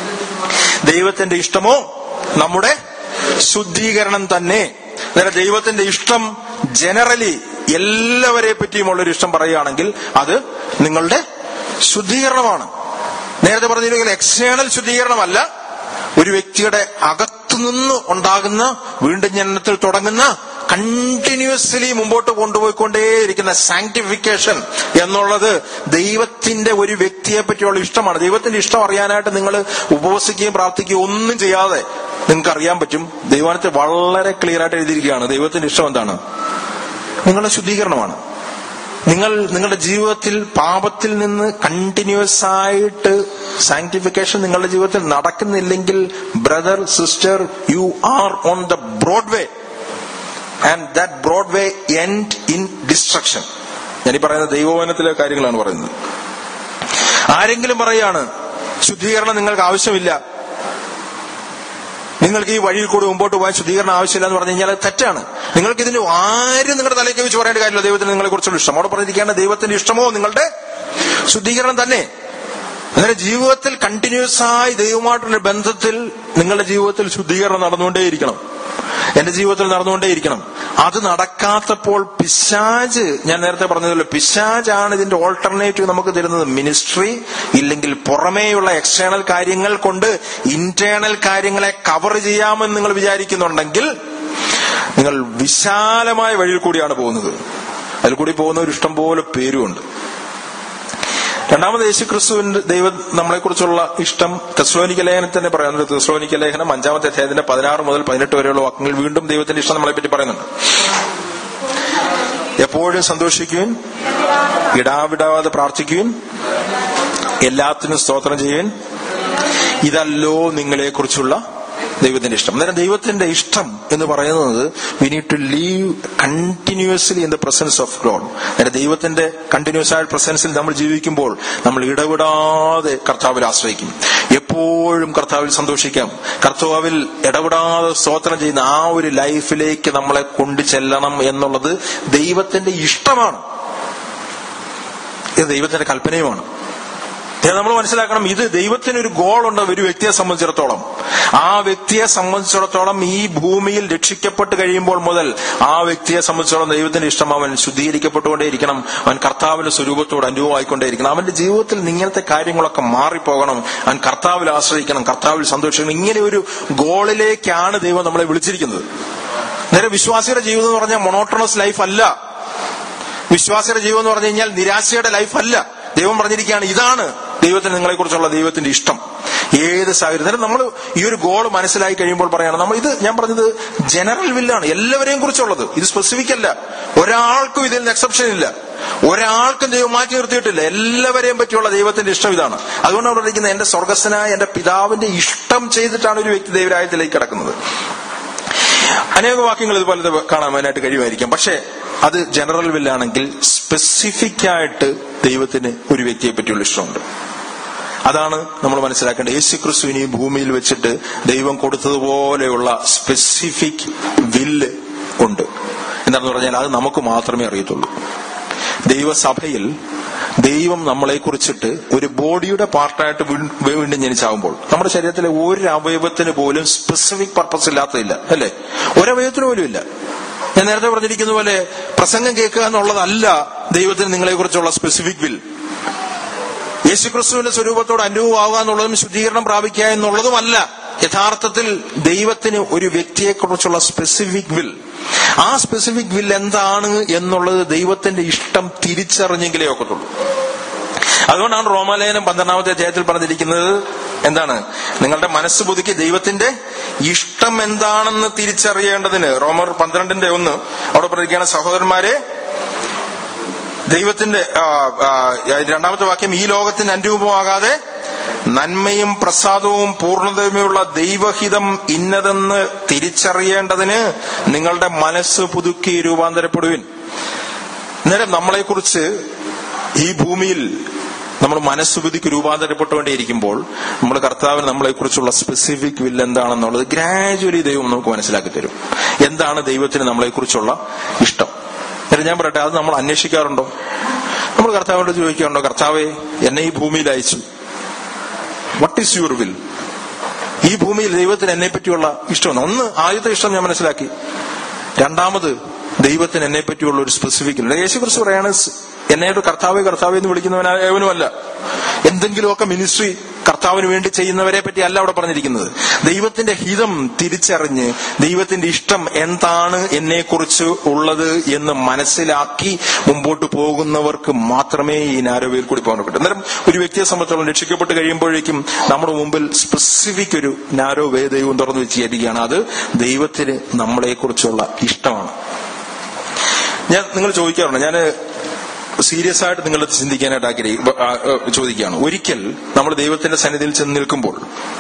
ദൈവത്തിന്റെ ഇഷ്ടമോ നമ്മുടെ ശുദ്ധീകരണം തന്നെ അന്നേരം ദൈവത്തിന്റെ ഇഷ്ടം ജനറലി എല്ലാവരെ പറ്റിയുമുള്ളൊരു ഇഷ്ടം പറയുകയാണെങ്കിൽ അത് നിങ്ങളുടെ ശുദ്ധീകരണമാണ് നേരത്തെ പറഞ്ഞില്ലെങ്കിൽ എക്സ്റ്റേണൽ ശുദ്ധീകരണമല്ല ഒരു വ്യക്തിയുടെ അകത്തുനിന്ന് ഉണ്ടാകുന്ന വീണ്ടും ജനനത്തിൽ തുടങ്ങുന്ന കണ്ടിന്യൂസ്ലി മുമ്പോട്ട് കൊണ്ടുപോയിക്കൊണ്ടേയിരിക്കുന്ന സാങ്ക്ടിഫിക്കേഷൻ എന്നുള്ളത് ദൈവത്തിന്റെ ഒരു വ്യക്തിയെ പറ്റിയുള്ള ഇഷ്ടമാണ് ദൈവത്തിന്റെ ഇഷ്ടം അറിയാനായിട്ട് നിങ്ങൾ ഉപവസിക്കുകയും പ്രാർത്ഥിക്കുകയും ഒന്നും ചെയ്യാതെ നിങ്ങൾക്ക് അറിയാൻ പറ്റും ദൈവാനത്തെ വളരെ ക്ലിയർ ആയിട്ട് എഴുതിയിരിക്കുകയാണ് ദൈവത്തിന്റെ ഇഷ്ടം എന്താണ് നിങ്ങളുടെ ശുദ്ധീകരണമാണ് നിങ്ങൾ നിങ്ങളുടെ ജീവിതത്തിൽ പാപത്തിൽ നിന്ന് കണ്ടിന്യൂസ് ആയിട്ട് സാങ്ക്ടിഫിക്കേഷൻ നിങ്ങളുടെ ജീവിതത്തിൽ നടക്കുന്നില്ലെങ്കിൽ brother sister you are on the broad way and that broad way end in destruction ഞാനീ പറയുന്ന ദൈവവനത്തിലെ കാര്യങ്ങളാണ് പറയുന്നത് ആരെങ്കിലും പറയാണ് ശുദ്ധീകരണം നിങ്ങൾക്ക് ആവശ്യമില്ല നിങ്ങൾക്ക് ഈ വഴിയിൽ കൂടി മുമ്പോട്ട് പോകാൻ ശുദ്ധീകരണം ആവശ്യമില്ല എന്ന് പറഞ്ഞു കഴിഞ്ഞാൽ അത് തെറ്റാണ് നിങ്ങൾക്ക് ഇതിന് ആരും നിങ്ങളുടെ തലയ്ക്ക് വെച്ച് പറയേണ്ട കാര്യമില്ല ദൈവത്തിന് നിങ്ങളെ കുറിച്ചുള്ള ഇഷ്ടം അവിടെ പറഞ്ഞിരിക്കുകയാണ് ദൈവത്തിന്റെ ഇഷ്ടമോ നിങ്ങളുടെ ശുദ്ധീകരണം തന്നെ അങ്ങനെ ജീവിതത്തിൽ കണ്ടിന്യൂസ് ആയി ദൈവമായിട്ടുള്ള ബന്ധത്തിൽ നിങ്ങളുടെ ജീവിതത്തിൽ ശുദ്ധീകരണം നടന്നുകൊണ്ടേയിരിക്കണം എന്റെ ജീവിതത്തിൽ നടന്നുകൊണ്ടേയിരിക്കണം അത് നടക്കാത്തപ്പോൾ പിശാജ് ഞാൻ നേരത്തെ പറഞ്ഞതുപോലെ പിശാജാണ് ഇതിന്റെ ഓൾട്ടർനേറ്റീവ് നമുക്ക് തരുന്നത് മിനിസ്ട്രി ഇല്ലെങ്കിൽ പുറമേയുള്ള എക്സ്റ്റേണൽ കാര്യങ്ങൾ കൊണ്ട് ഇന്റേണൽ കാര്യങ്ങളെ കവർ ചെയ്യാമെന്ന് നിങ്ങൾ വിചാരിക്കുന്നുണ്ടെങ്കിൽ നിങ്ങൾ വിശാലമായ വഴിയിൽ കൂടിയാണ് പോകുന്നത് അതിൽ കൂടി പോകുന്ന ഒരു ഇഷ്ടം പോലെ പേരുമുണ്ട് രണ്ടാമത് യേശു ക്രിസ്തുവിന്റെ ദൈവം നമ്മളെ കുറിച്ചുള്ള ഇഷ്ടം തെസ്ലോനിക്ക ലേഖനം തന്നെ പറയുന്നുണ്ട് തെസ്ലോനിക്ക ലേഖനം അഞ്ചാമത്തെ അധ്യായത്തിന്റെ പതിനാറ് മുതൽ പതിനെട്ട് വരെയുള്ള വാക്കുകൾ വീണ്ടും ദൈവത്തിന്റെ ഇഷ്ടം നമ്മളെ പറ്റി പറയുന്നുണ്ട് എപ്പോഴും സന്തോഷിക്കുവിൻ ഇടാവിടാതെ പ്രാർത്ഥിക്കുവിൻ എല്ലാത്തിനും സ്തോത്രം ചെയ്യുവിൻ ഇതല്ലോ നിങ്ങളെ കുറിച്ചുള്ള ദൈവത്തിന്റെ ഇഷ്ടം അന്നേരം ദൈവത്തിന്റെ ഇഷ്ടം എന്ന് പറയുന്നത് we need to live continuously in the presence of God അന്നേരം ദൈവത്തിന്റെ കണ്ടിന്യൂസ് ആയ പ്രസൻസിൽ നമ്മൾ ജീവിക്കുമ്പോൾ നമ്മൾ ഇടപെടാതെ കർത്താവിൽ ആശ്രയിക്കും എപ്പോഴും കർത്താവിൽ സന്തോഷിക്കാം കർത്താവിൽ ഇടപെടാതെ സ്തോത്രം ചെയ്യുന്ന ആ ഒരു ലൈഫിലേക്ക് നമ്മളെ കൊണ്ടു ചെല്ലണം എന്നുള്ളത് ദൈവത്തിന്റെ ഇഷ്ടമാണ് ഇത് ദൈവത്തിന്റെ കൽപ്പനയുമാണ് നമ്മൾ മനസ്സിലാക്കണം ഇത് ദൈവത്തിന് ഒരു ഗോളുണ്ട് ഒരു വ്യക്തിയെ സംബന്ധിച്ചിടത്തോളം ആ വ്യക്തിയെ സംബന്ധിച്ചിടത്തോളം ഈ ഭൂമിയിൽ രക്ഷിക്കപ്പെട്ട് കഴിയുമ്പോൾ മുതൽ ആ വ്യക്തിയെ സംബന്ധിച്ചിടത്തോളം ദൈവത്തിന്റെ ഇഷ്ടം അവൻ ശുദ്ധീകരിക്കപ്പെട്ടുകൊണ്ടേയിരിക്കണം അവൻ കർത്താവിന്റെ സ്വരൂപത്തോട് അനുഭവമായിക്കൊണ്ടേയിരിക്കണം അവന്റെ ജീവിതത്തിൽ ഇങ്ങനത്തെ കാര്യങ്ങളൊക്കെ മാറിപ്പോകണം അവൻ കർത്താവിൽ ആശ്രയിക്കണം കർത്താവിൽ സന്തോഷിക്കണം ഇങ്ങനെ ഒരു ഗോളിലേക്കാണ് ദൈവം നമ്മളെ വിളിച്ചിരിക്കുന്നത് നേരെ വിശ്വാസിയുടെ ജീവിതം എന്ന് പറഞ്ഞാൽ മൊണോട്ടണസ് ലൈഫ് അല്ല വിശ്വാസിയുടെ ജീവിതം എന്ന് പറഞ്ഞു കഴിഞ്ഞാൽ നിരാശയുടെ ലൈഫ് അല്ല ദൈവം പറഞ്ഞിരിക്കുകയാണ് ഇതാണ് ദൈവത്തിന് നിങ്ങളെ കുറിച്ചുള്ള ദൈവത്തിന്റെ ഇഷ്ടം ഏത് സാഹചര്യം നമ്മൾ ഈ ഒരു ഗോൾ മനസ്സിലാക്കി കഴിയുമ്പോൾ പറയാണ് നമ്മൾ ഇത് ഞാൻ പറഞ്ഞത് ജനറൽ വില്ലാണ് എല്ലാവരെയും കുറിച്ചുള്ളത് ഇത് സ്പെസിഫിക് അല്ല ഒരാൾക്കും ഇതിൽ നിന്ന് എക്സെപ്ഷൻ ഇല്ല ഒരാൾക്കും ദൈവം മാറ്റി നിർത്തിയിട്ടില്ല എല്ലാവരെയും പറ്റിയുള്ള ദൈവത്തിന്റെ ഇഷ്ടം ഇതാണ് അതുകൊണ്ടാണ് പറഞ്ഞിരിക്കുന്നത് എന്റെ സ്വർഗസ്വനായ എന്റെ പിതാവിന്റെ ഇഷ്ടം ചെയ്തിട്ടാണ് ഒരു വ്യക്തി ദൈവരായത്തിലേക്ക് കിടക്കുന്നത് അനേക വാക്യങ്ങൾ ഇതുപോലെ ഇത് കാണാനായിട്ട് കഴിയുമായിരിക്കാം പക്ഷെ അത് ജനറൽ വില്ലാണെങ്കിൽ സ്പെസിഫിക് ആയിട്ട് ദൈവത്തിന് ഒരു വ്യക്തിയെ പറ്റിയുള്ള ഇഷ്ടമുണ്ട് അതാണ് നമ്മൾ മനസ്സിലാക്കേണ്ടത് യേശു ക്രിസ്തുവിനെ ഈ ഭൂമിയിൽ വെച്ചിട്ട് ദൈവം കൊടുത്തതുപോലെയുള്ള സ്പെസിഫിക് വില്ല് ഉണ്ട് എന്താണെന്ന് പറഞ്ഞാൽ അത് നമുക്ക് മാത്രമേ അറിയത്തുള്ളൂ ദൈവസഭയിൽ ദൈവം നമ്മളെ കുറിച്ചിട്ട് ഒരു ബോഡിയുടെ പാർട്ടായിട്ട് വീ- വീണ്ടും ജനിച്ചാകുമ്പോൾ നമ്മുടെ ശരീരത്തിലെ ഒരു അവയവത്തിന് പോലും സ്പെസിഫിക് പർപ്പസ് ഇല്ലാത്തതില്ല അല്ലേ ഒരവയവത്തിന് പോലും ഇല്ല ഞാൻ നേരത്തെ പറഞ്ഞിരിക്കുന്ന പോലെ പ്രസംഗം കേൾക്കുക എന്നുള്ളതല്ല ദൈവത്തിന് നിങ്ങളെ കുറിച്ചുള്ള സ്പെസിഫിക് വിൽ യേശുക്രിസ്തുവിന്റെ സ്വരൂപത്തോട് അനുഭവമാവുക എന്നുള്ളതും ശുദ്ധീകരണം പ്രാപിക്കുക എന്നുള്ളതുമല്ല യഥാർത്ഥത്തിൽ ദൈവത്തിന് ഒരു വ്യക്തിയെക്കുറിച്ചുള്ള സ്പെസിഫിക് വിൽ ആ സ്പെസിഫിക് വിൽ എന്താണ് എന്നുള്ളത് ദൈവത്തിന്റെ ഇഷ്ടം തിരിച്ചറിഞ്ഞെങ്കിലേ ഒക്കത്തുള്ളൂ അതുകൊണ്ടാണ് റോമാലയനം പന്ത്രണ്ടാമത്തെ അധ്യായത്തിൽ പറഞ്ഞിരിക്കുന്നത് എന്താണ് നിങ്ങളുടെ മനസ്സ് പുതുക്കി ദൈവത്തിന്റെ ഇഷ്ടം എന്താണെന്ന് തിരിച്ചറിയേണ്ടതിന് റോമർ പന്ത്രണ്ടിന്റെ ഒന്ന് അവിടെ പറഞ്ഞിരിക്കുകയാണ് സഹോദരന്മാരെ ദൈവത്തിന്റെ ആ, ആ, രണ്ടാമത്തെ വാക്യം ഈ ലോകത്തിന് അനുരൂപമാകാതെ നന്മയും പ്രസാദവും പൂർണ്ണതയുമുള്ള ദൈവഹിതം ഇന്നതെന്ന് തിരിച്ചറിയേണ്ടതിന് നിങ്ങളുടെ മനസ്സ് പുതുക്കി രൂപാന്തരപ്പെടുവിൻ നേരം നമ്മളെക്കുറിച്ച് ഈ ഭൂമിയിൽ നമ്മൾ മനസ്സുബുദ്ധിക്ക് രൂപാന്തരപ്പെട്ടുകൊണ്ടേയിരിക്കുമ്പോൾ നമ്മൾ കർത്താവിന് നമ്മളെക്കുറിച്ചുള്ള സ്പെസിഫിക് വില്ല് എന്താണെന്നുള്ളത് ഗ്രാജുവലി ദൈവം നമുക്ക് മനസ്സിലാക്കി തരും എന്താണ് ദൈവത്തിന് നമ്മളെക്കുറിച്ചുള്ള ഇഷ്ടം എന്നിട്ട് ഞാൻ പറയട്ടെ അത് നമ്മൾ അന്വേഷിക്കാറുണ്ടോ നമ്മൾ കർത്താവിനോട് ചോദിക്കാറുണ്ടോ കർത്താവെ എന്നെ ഈ ഭൂമിയിൽ അയച്ചു വട്ട് ഈസ് യുവർ വിൽ ഈ ഭൂമിയിൽ ദൈവത്തിന് എന്നെ പറ്റിയുള്ള ഇഷ്ടം ഒന്ന് ആദ്യത്തെ ഇഷ്ടം ഞാൻ മനസ്സിലാക്കി രണ്ടാമത് ദൈവത്തിന് എന്നെ പറ്റിയുള്ള ഒരു സ്പെസിഫിക് യേശു കുറിച്ച് പറയാണ് സ് എന്നെയോട് കർത്താവെ കർത്താവെ എന്ന് വിളിക്കുന്നവനായവനുമല്ല എന്തെങ്കിലുമൊക്കെ മിനിസ്ട്രി കർത്താവിന് വേണ്ടി ചെയ്യുന്നവരെ പറ്റി അല്ല അവിടെ പറഞ്ഞിരിക്കുന്നത് ദൈവത്തിന്റെ ഹിതം തിരിച്ചറിഞ്ഞ് ദൈവത്തിന്റെ ഇഷ്ടം എന്താണ് എന്നെ കുറിച്ച് ഉള്ളത് എന്ന് മനസ്സിലാക്കി മുമ്പോട്ട് പോകുന്നവർക്ക് മാത്രമേ ഈ നാരോവയിൽ കൂടി പോകാൻ പറ്റൂ അന്നേരം ഒരു വ്യക്തിയെ സംബന്ധിച്ചോളം രക്ഷിക്കപ്പെട്ട് കഴിയുമ്പോഴേക്കും നമ്മുടെ മുമ്പിൽ സ്പെസിഫിക് ഒരു നാരോ വേ ദൈവം തുറന്നു വെച്ചിരിക്കുകയാണ് അത് ദൈവത്തിന് നമ്മളെ കുറിച്ചുള്ള ഇഷ്ടമാണ് ഞാൻ നിങ്ങൾ ചോദിക്കാറുണ്ട് ഞാൻ സീരിയസ് ആയിട്ട് നിങ്ങൾ ചിന്തിക്കാനായിട്ട് ആഗ്രഹി ആ, ആ, ചോദിക്കുകയാണ് ഒരിക്കൽ നമ്മൾ ദൈവത്തിന്റെ സന്നിധിയിൽ ചെന്ന് നിൽക്കുമ്പോൾ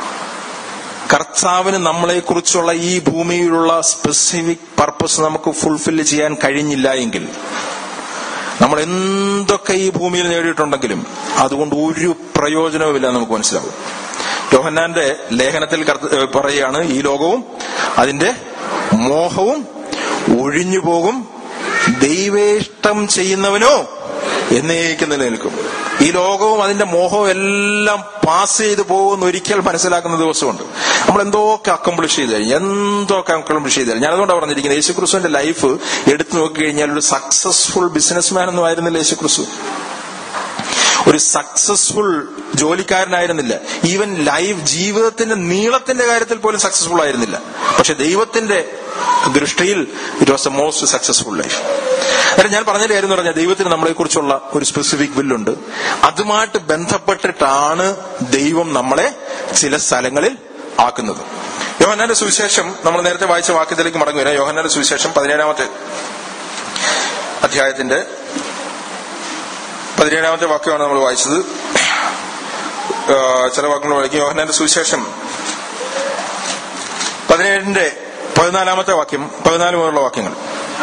കർത്താവിന് നമ്മളെ കുറിച്ചുള്ള ഈ ഭൂമിയിലുള്ള സ്പെസിഫിക് പർപ്പസ് നമുക്ക് ഫുൾഫില്ല് ചെയ്യാൻ കഴിഞ്ഞില്ല എങ്കിൽ നമ്മൾ എന്തൊക്കെ ഈ ഭൂമിയിൽ നേടിയിട്ടുണ്ടെങ്കിലും അതുകൊണ്ട് ഒരു പ്രയോജനവുമില്ല എന്ന് നമുക്ക് മനസ്സിലാവും യോഹന്നാന്റെ ലേഖനത്തിൽ കർത്ത- ഏഹ് പറയുകയാണ് ഈ ലോകവും അതിന്റെ മോഹവും ഒഴിഞ്ഞു പോകും ദൈവേഷ്ടം ചെയ്യുന്നവനോ എന്നേക്കും നിലനിൽക്കും ഈ ലോകവും അതിന്റെ മോഹവും എല്ലാം പാസ് ചെയ്ത് പോകുന്ന ഒരിക്കൽ മനസ്സിലാക്കുന്ന ദിവസമുണ്ട് നമ്മൾ എന്തൊക്കെ അക്കംപ്ലിഷ് ചെയ്ത് കഴിഞ്ഞു എന്തൊക്കെ അക്കംപ്ലിഷ് ചെയ്ത് കഴിഞ്ഞു ഞാൻ അതുകൊണ്ടാണ് പറഞ്ഞിരിക്കുന്നത് യേശുക്രിസ്തുവിന്റെ ലൈഫ് എടുത്തു നോക്കി കഴിഞ്ഞാൽ ഒരു സക്സസ്ഫുൾ ബിസിനസ്മാൻ ഒന്നും ആയിരുന്നില്ല യേശുക്രിസ്തു ഒരു സക്സസ്ഫുൾ ജോലിക്കാരനായിരുന്നില്ല ഈവൻ ലൈഫ് ജീവിതത്തിന്റെ നീളത്തിന്റെ കാര്യത്തിൽ പോലും സക്സസ്ഫുൾ ആയിരുന്നില്ല പക്ഷെ ദൈവത്തിന്റെ ദൃഷ്ടിയിൽ it was a most successful life അല്ല ഞാൻ പറഞ്ഞ കാര്യം എന്ന് പറഞ്ഞാൽ ദൈവത്തിന് നമ്മളെ കുറിച്ചുള്ള ഒരു സ്പെസിഫിക് വില്ലുണ്ട് അതുമായിട്ട് ബന്ധപ്പെട്ടിട്ടാണ് ദൈവം നമ്മളെ ചില സ്ഥലങ്ങളിൽ ആക്കുന്നത് യോഹന്നാന്റെ സുവിശേഷം നമ്മൾ നേരത്തെ വായിച്ച വാക്യത്തിലേക്ക് മടങ്ങി വരാം യോഹന്നാന്റെ സുവിശേഷം പതിനേഴാമത്തെ അധ്യായത്തിന്റെ പതിനേഴാമത്തെ വാക്യമാണ് നമ്മൾ വായിച്ചത് ആ, ചില വാക്കുകൾ വായിക്കും യോഹന്നാന്റെ സുവിശേഷം പതിനേഴിന്റെ പതിനാലാമത്തെ വാക്യം പതിനാല് മുതലുള്ള വാക്യങ്ങൾ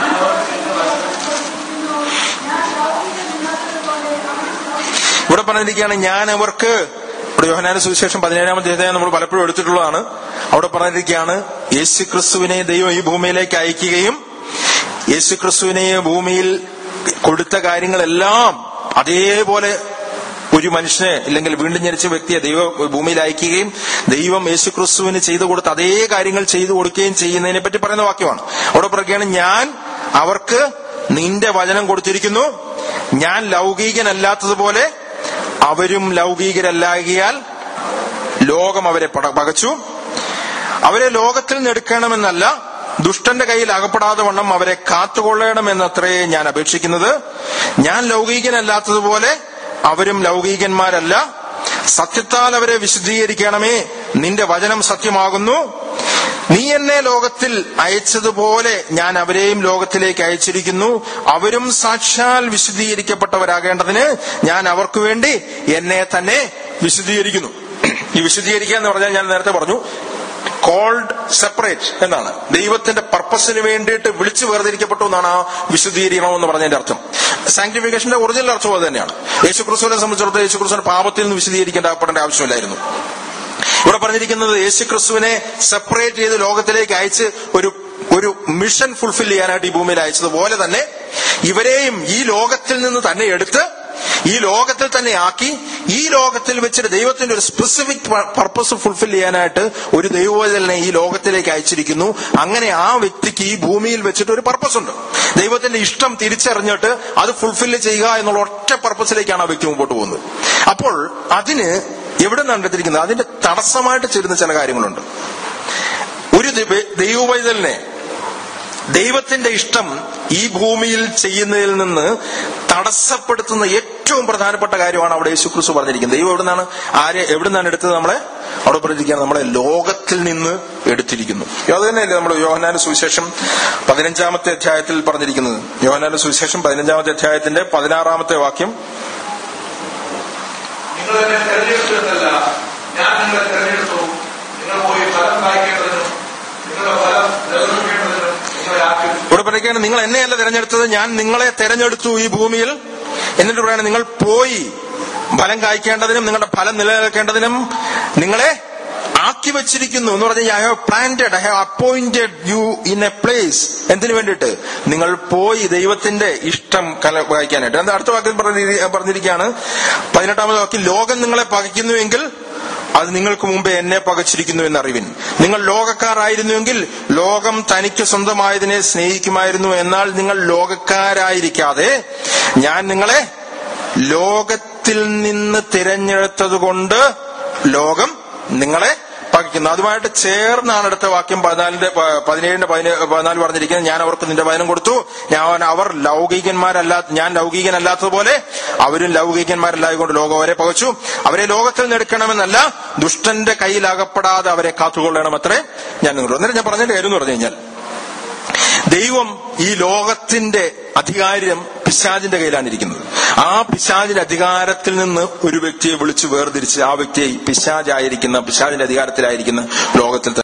ഇവിടെ പറഞ്ഞിരിക്കുകയാണ് ഞാൻ അവർക്ക് ഇവിടെ യോഹനാന്റെ സുവിശേഷം പതിനേഴാമത്തെ അധ്യായം നമ്മൾ പലപ്പോഴും എടുത്തിട്ടുള്ളതാണ് അവിടെ പറഞ്ഞിരിക്കുകയാണ് യേശു ക്രിസ്തുവിനെ ദൈവം ഈ ഭൂമിയിലേക്ക് അയക്കുകയും യേശു ക്രിസ്തുവിനെ ഭൂമിയിൽ കൊടുത്ത കാര്യങ്ങളെല്ലാം അതേപോലെ ഒരു മനുഷ്യനെ അല്ലെങ്കിൽ വീണ്ടും ജനിച്ച വ്യക്തിയെ ദൈവ ഭൂമിയിൽ അയക്കുകയും ദൈവം യേശു ക്രിസ്തുവിന് ചെയ്തു കൊടുത്ത അതേ കാര്യങ്ങൾ ചെയ്തു കൊടുക്കുകയും ചെയ്യുന്നതിനെ പറ്റി പറയുന്ന വാക്യമാണ് അവിടെ പറയുകയാണ് ഞാൻ അവർക്ക് നിന്റെ വചനം കൊടുത്തിരിക്കുന്നു ഞാൻ ലൗകികനല്ലാത്തതുപോലെ അവരും ലൗകികരല്ലാകിയാൽ ലോകം അവരെ പട- പകച്ചു അവരെ ലോകത്തിൽ നിന്ന് എടുക്കണമെന്നല്ല ദുഷ്ടന്റെ കയ്യിൽ അകപ്പെടാതെ വണ്ണം അവരെ കാത്തുകൊള്ളണമെന്നത്രേ ഞാൻ അപേക്ഷിക്കുന്നത് ഞാൻ ലൗകികനല്ലാത്തതുപോലെ അവരും ലൗകികന്മാരല്ല സത്യത്താൽ അവരെ വിശുദ്ധീകരിക്കണമേ നിന്റെ വചനം സത്യമാകുന്നു നീ എന്നെ ലോകത്തിൽ അയച്ചതുപോലെ ഞാൻ അവരെയും ലോകത്തിലേക്ക് അയച്ചിരിക്കുന്നു അവരും സാക്ഷാൽ വിശുദ്ധീകരിക്കപ്പെട്ടവരാകേണ്ടതിന് ഞാൻ അവർക്ക് വേണ്ടി എന്നെ തന്നെ വിശുദ്ധീകരിക്കുന്നു ഈ വിശുദ്ധീകരിക്കുക എന്ന് പറഞ്ഞാൽ ഞാൻ നേരത്തെ പറഞ്ഞു കോൾഡ് സെപ്പറേറ്റ് എന്നാണ് ദൈവത്തിന്റെ പർപ്പസിന് വേണ്ടിയിട്ട് വിളിച്ചു വേർതിരിക്കപ്പെട്ടു എന്നാണ് ആ വിശുദ്ധീകരണം എന്ന് പറഞ്ഞതിന്റെ അർത്ഥം സാങ്ക്ടിഫിക്കേഷന്റെ ഒറിജിനൽ അർത്ഥം അത് തന്നെയാണ് യേശുക്രിസ്തുവിനെ സംബന്ധിച്ചിടത്തോളം യേശുക്രിസ്തുവിന്റെ പാപത്തിൽ നിന്ന് വിശദീകരിക്കേണ്ടപ്പെടേണ്ട ആവശ്യമില്ലായിരുന്നു ഇവിടെ പറഞ്ഞിരിക്കുന്നത് യേശുക്രിസ്തുവിനെ സെപ്പറേറ്റ് ചെയ്ത് ലോകത്തിലേക്ക് അയച്ച് ഒരു ഒരു മിഷൻ ഫുൾഫിൽ ചെയ്യാനായിട്ട് ഈ ഭൂമിയിൽ അയച്ചതുപോലെ തന്നെ ഇവരെയും ഈ ലോകത്തിൽ നിന്ന് തന്നെ എടുത്ത് ഈ ലോകത്തിൽ തന്നെ ആക്കി ഈ ലോകത്തിൽ വെച്ചിട്ട് ദൈവത്തിന്റെ ഒരു സ്പെസിഫിക് പർപ്പസ് ഫുൾഫിൽ ചെയ്യാനായിട്ട് ഒരു ദൈവവചനെ ഈ ലോകത്തിലേക്ക് അയച്ചിരിക്കുന്നു അങ്ങനെ ആ വ്യക്തിക്ക് ഈ ഭൂമിയിൽ വെച്ചിട്ട് ഒരു പർപ്പസ് ഉണ്ട് ദൈവത്തിന്റെ ഇഷ്ടം തിരിച്ചറിഞ്ഞിട്ട് അത് ഫുൾഫിൽ ചെയ്യുക എന്നുള്ള ഒറ്റ പർപ്പസിലേക്കാണ് ആ വ്യക്തി മുമ്പോട്ട് പോകുന്നത് അപ്പോൾ അതിന് എവിടെ നിന്നാണ് എടുത്തിരിക്കുന്നത് അതിന്റെ തടസ്സമായിട്ട് ചേരുന്ന ചില കാര്യങ്ങളുണ്ട് ഒരു ദൈവവൈതലിനെ ദൈവത്തിന്റെ ഇഷ്ടം ഈ ഭൂമിയിൽ ചെയ്യുന്നതിൽ നിന്ന് തടസ്സപ്പെടുത്തുന്ന ഏറ്റവും പ്രധാനപ്പെട്ട കാര്യമാണ് അവിടെ യേശുക്രിസ്തു പറഞ്ഞിരിക്കുന്നത് ദൈവം എവിടെ നിന്നാണ് ആരെ എവിടെ നിന്നാണ് എടുത്തത് നമ്മളെ അവിടെ പറഞ്ഞിരിക്കുകയാണ് നമ്മളെ ലോകത്തിൽ നിന്ന് എടുത്തിരിക്കുന്നു അത് തന്നെയല്ലേ നമ്മൾ യോഹനാന്റെ സുവിശേഷം പതിനഞ്ചാമത്തെ അധ്യായത്തിൽ പറഞ്ഞിരിക്കുന്നത് യോഹനാന്റെ സുവിശേഷം പതിനഞ്ചാമത്തെ അധ്യായത്തിന്റെ പതിനാറാമത്തെ വാക്യം നിങ്ങൾ എന്നെ തെരഞ്ഞെടുത്തതല്ല ഞാൻ നിങ്ങളെ തെരഞ്ഞെടുത്തു നിങ്ങൾ പോയി ഫലം കായ്ക്കേണ്ടതിനും നിങ്ങളുടെ ഫലം നിലനിർത്തേണ്ടതിനും നിങ്ങളെ ആക്കി ഇവിടെ പറയുകയാണ് നിങ്ങൾ എന്നെയല്ല തെരഞ്ഞെടുത്തത് ഞാൻ നിങ്ങളെ തെരഞ്ഞെടുത്തു ഈ ഭൂമിയിൽ എന്നിട്ട് പറയാണ് നിങ്ങൾ പോയി ഫലം കായ്ക്കേണ്ടതിനും നിങ്ങളുടെ ഫലം നിലനിൽക്കേണ്ടതിനും നിങ്ങളെ ആക്കി വെച്ചിരിക്കുന്നു എന്ന് പറഞ്ഞാൽ I have planted I have appointed you in a place എന്തിനു വേണ്ടിയിട്ട് നിങ്ങൾ പോയി ദൈവത്തിന്റെ ഇഷ്ടം കല വായിക്കാനായിട്ട് എന്താ അടുത്ത വാക്കിൽ പറഞ്ഞിരി- പറഞ്ഞിരിക്കുകയാണ് പതിനെട്ടാമത് വാക്കിൽ ലോകം നിങ്ങളെ പകയ്ക്കുന്നുവെങ്കിൽ അത് നിങ്ങൾക്ക് മുമ്പേ എന്നെ പകച്ചിരിക്കുന്നു എന്നറിവിൻ നിങ്ങൾ ലോകക്കാരായിരുന്നുവെങ്കിൽ ലോകം തനിക്ക് സ്വന്തമായതിനെ സ്നേഹിക്കുമായിരുന്നു എന്നാൽ നിങ്ങൾ ലോകക്കാരായിരിക്കാതെ ഞാൻ നിങ്ങളെ ലോകത്തിൽ നിന്ന് തിരഞ്ഞെടുത്തത് കൊണ്ട് ലോകം നിങ്ങളെ പകയ്ക്കുന്നു അതുമായിട്ട് ചേർന്നാണ് അടുത്ത വാക്യം പതിനാലിന്റെ പ- പതിനേഴിന്റെ പതിനേ- പതിനാല് പറഞ്ഞിരിക്കുന്നത് ഞാൻ അവർക്ക് നിന്റെ വചനം കൊടുത്തു ഞാൻ അവർ ലൗകികന്മാരല്ലാ ഞാൻ ലൗകികനല്ലാത്തതുപോലെ അവരും ലൗകികന്മാരല്ലായതുകൊണ്ട് ലോകം അവരെ പകച്ചു അവരെ ലോകത്തിൽ നിന്ന് എടുക്കണമെന്നല്ല ദുഷ്ടന്റെ കയ്യിൽ അകപ്പെടാതെ അവരെ കാത്തുകൊള്ളണമത്രേ ഞാൻ നിങ്ങളോട് അന്നേരം ഞാൻ പറഞ്ഞതിന്റെ കാര്യം എന്ന് പറഞ്ഞു കഴിഞ്ഞാൽ ദൈവം ഈ ലോകത്തിന്റെ അധികാരം പിശാചിന്റെ കയ്യിലാണ് ഇരിക്കുന്നത് ആ പിശാചിന്റെ അധികാരത്തിൽ നിന്ന് ഒരു വ്യക്തിയെ വിളിച്ചു വേർതിരിച്ച് ആ വ്യക്തിയെ പിശാചായിരിക്കുന്ന പിശാചിന്റെ അധികാരത്തിലായിരിക്കുന്ന ലോകത്തിൽ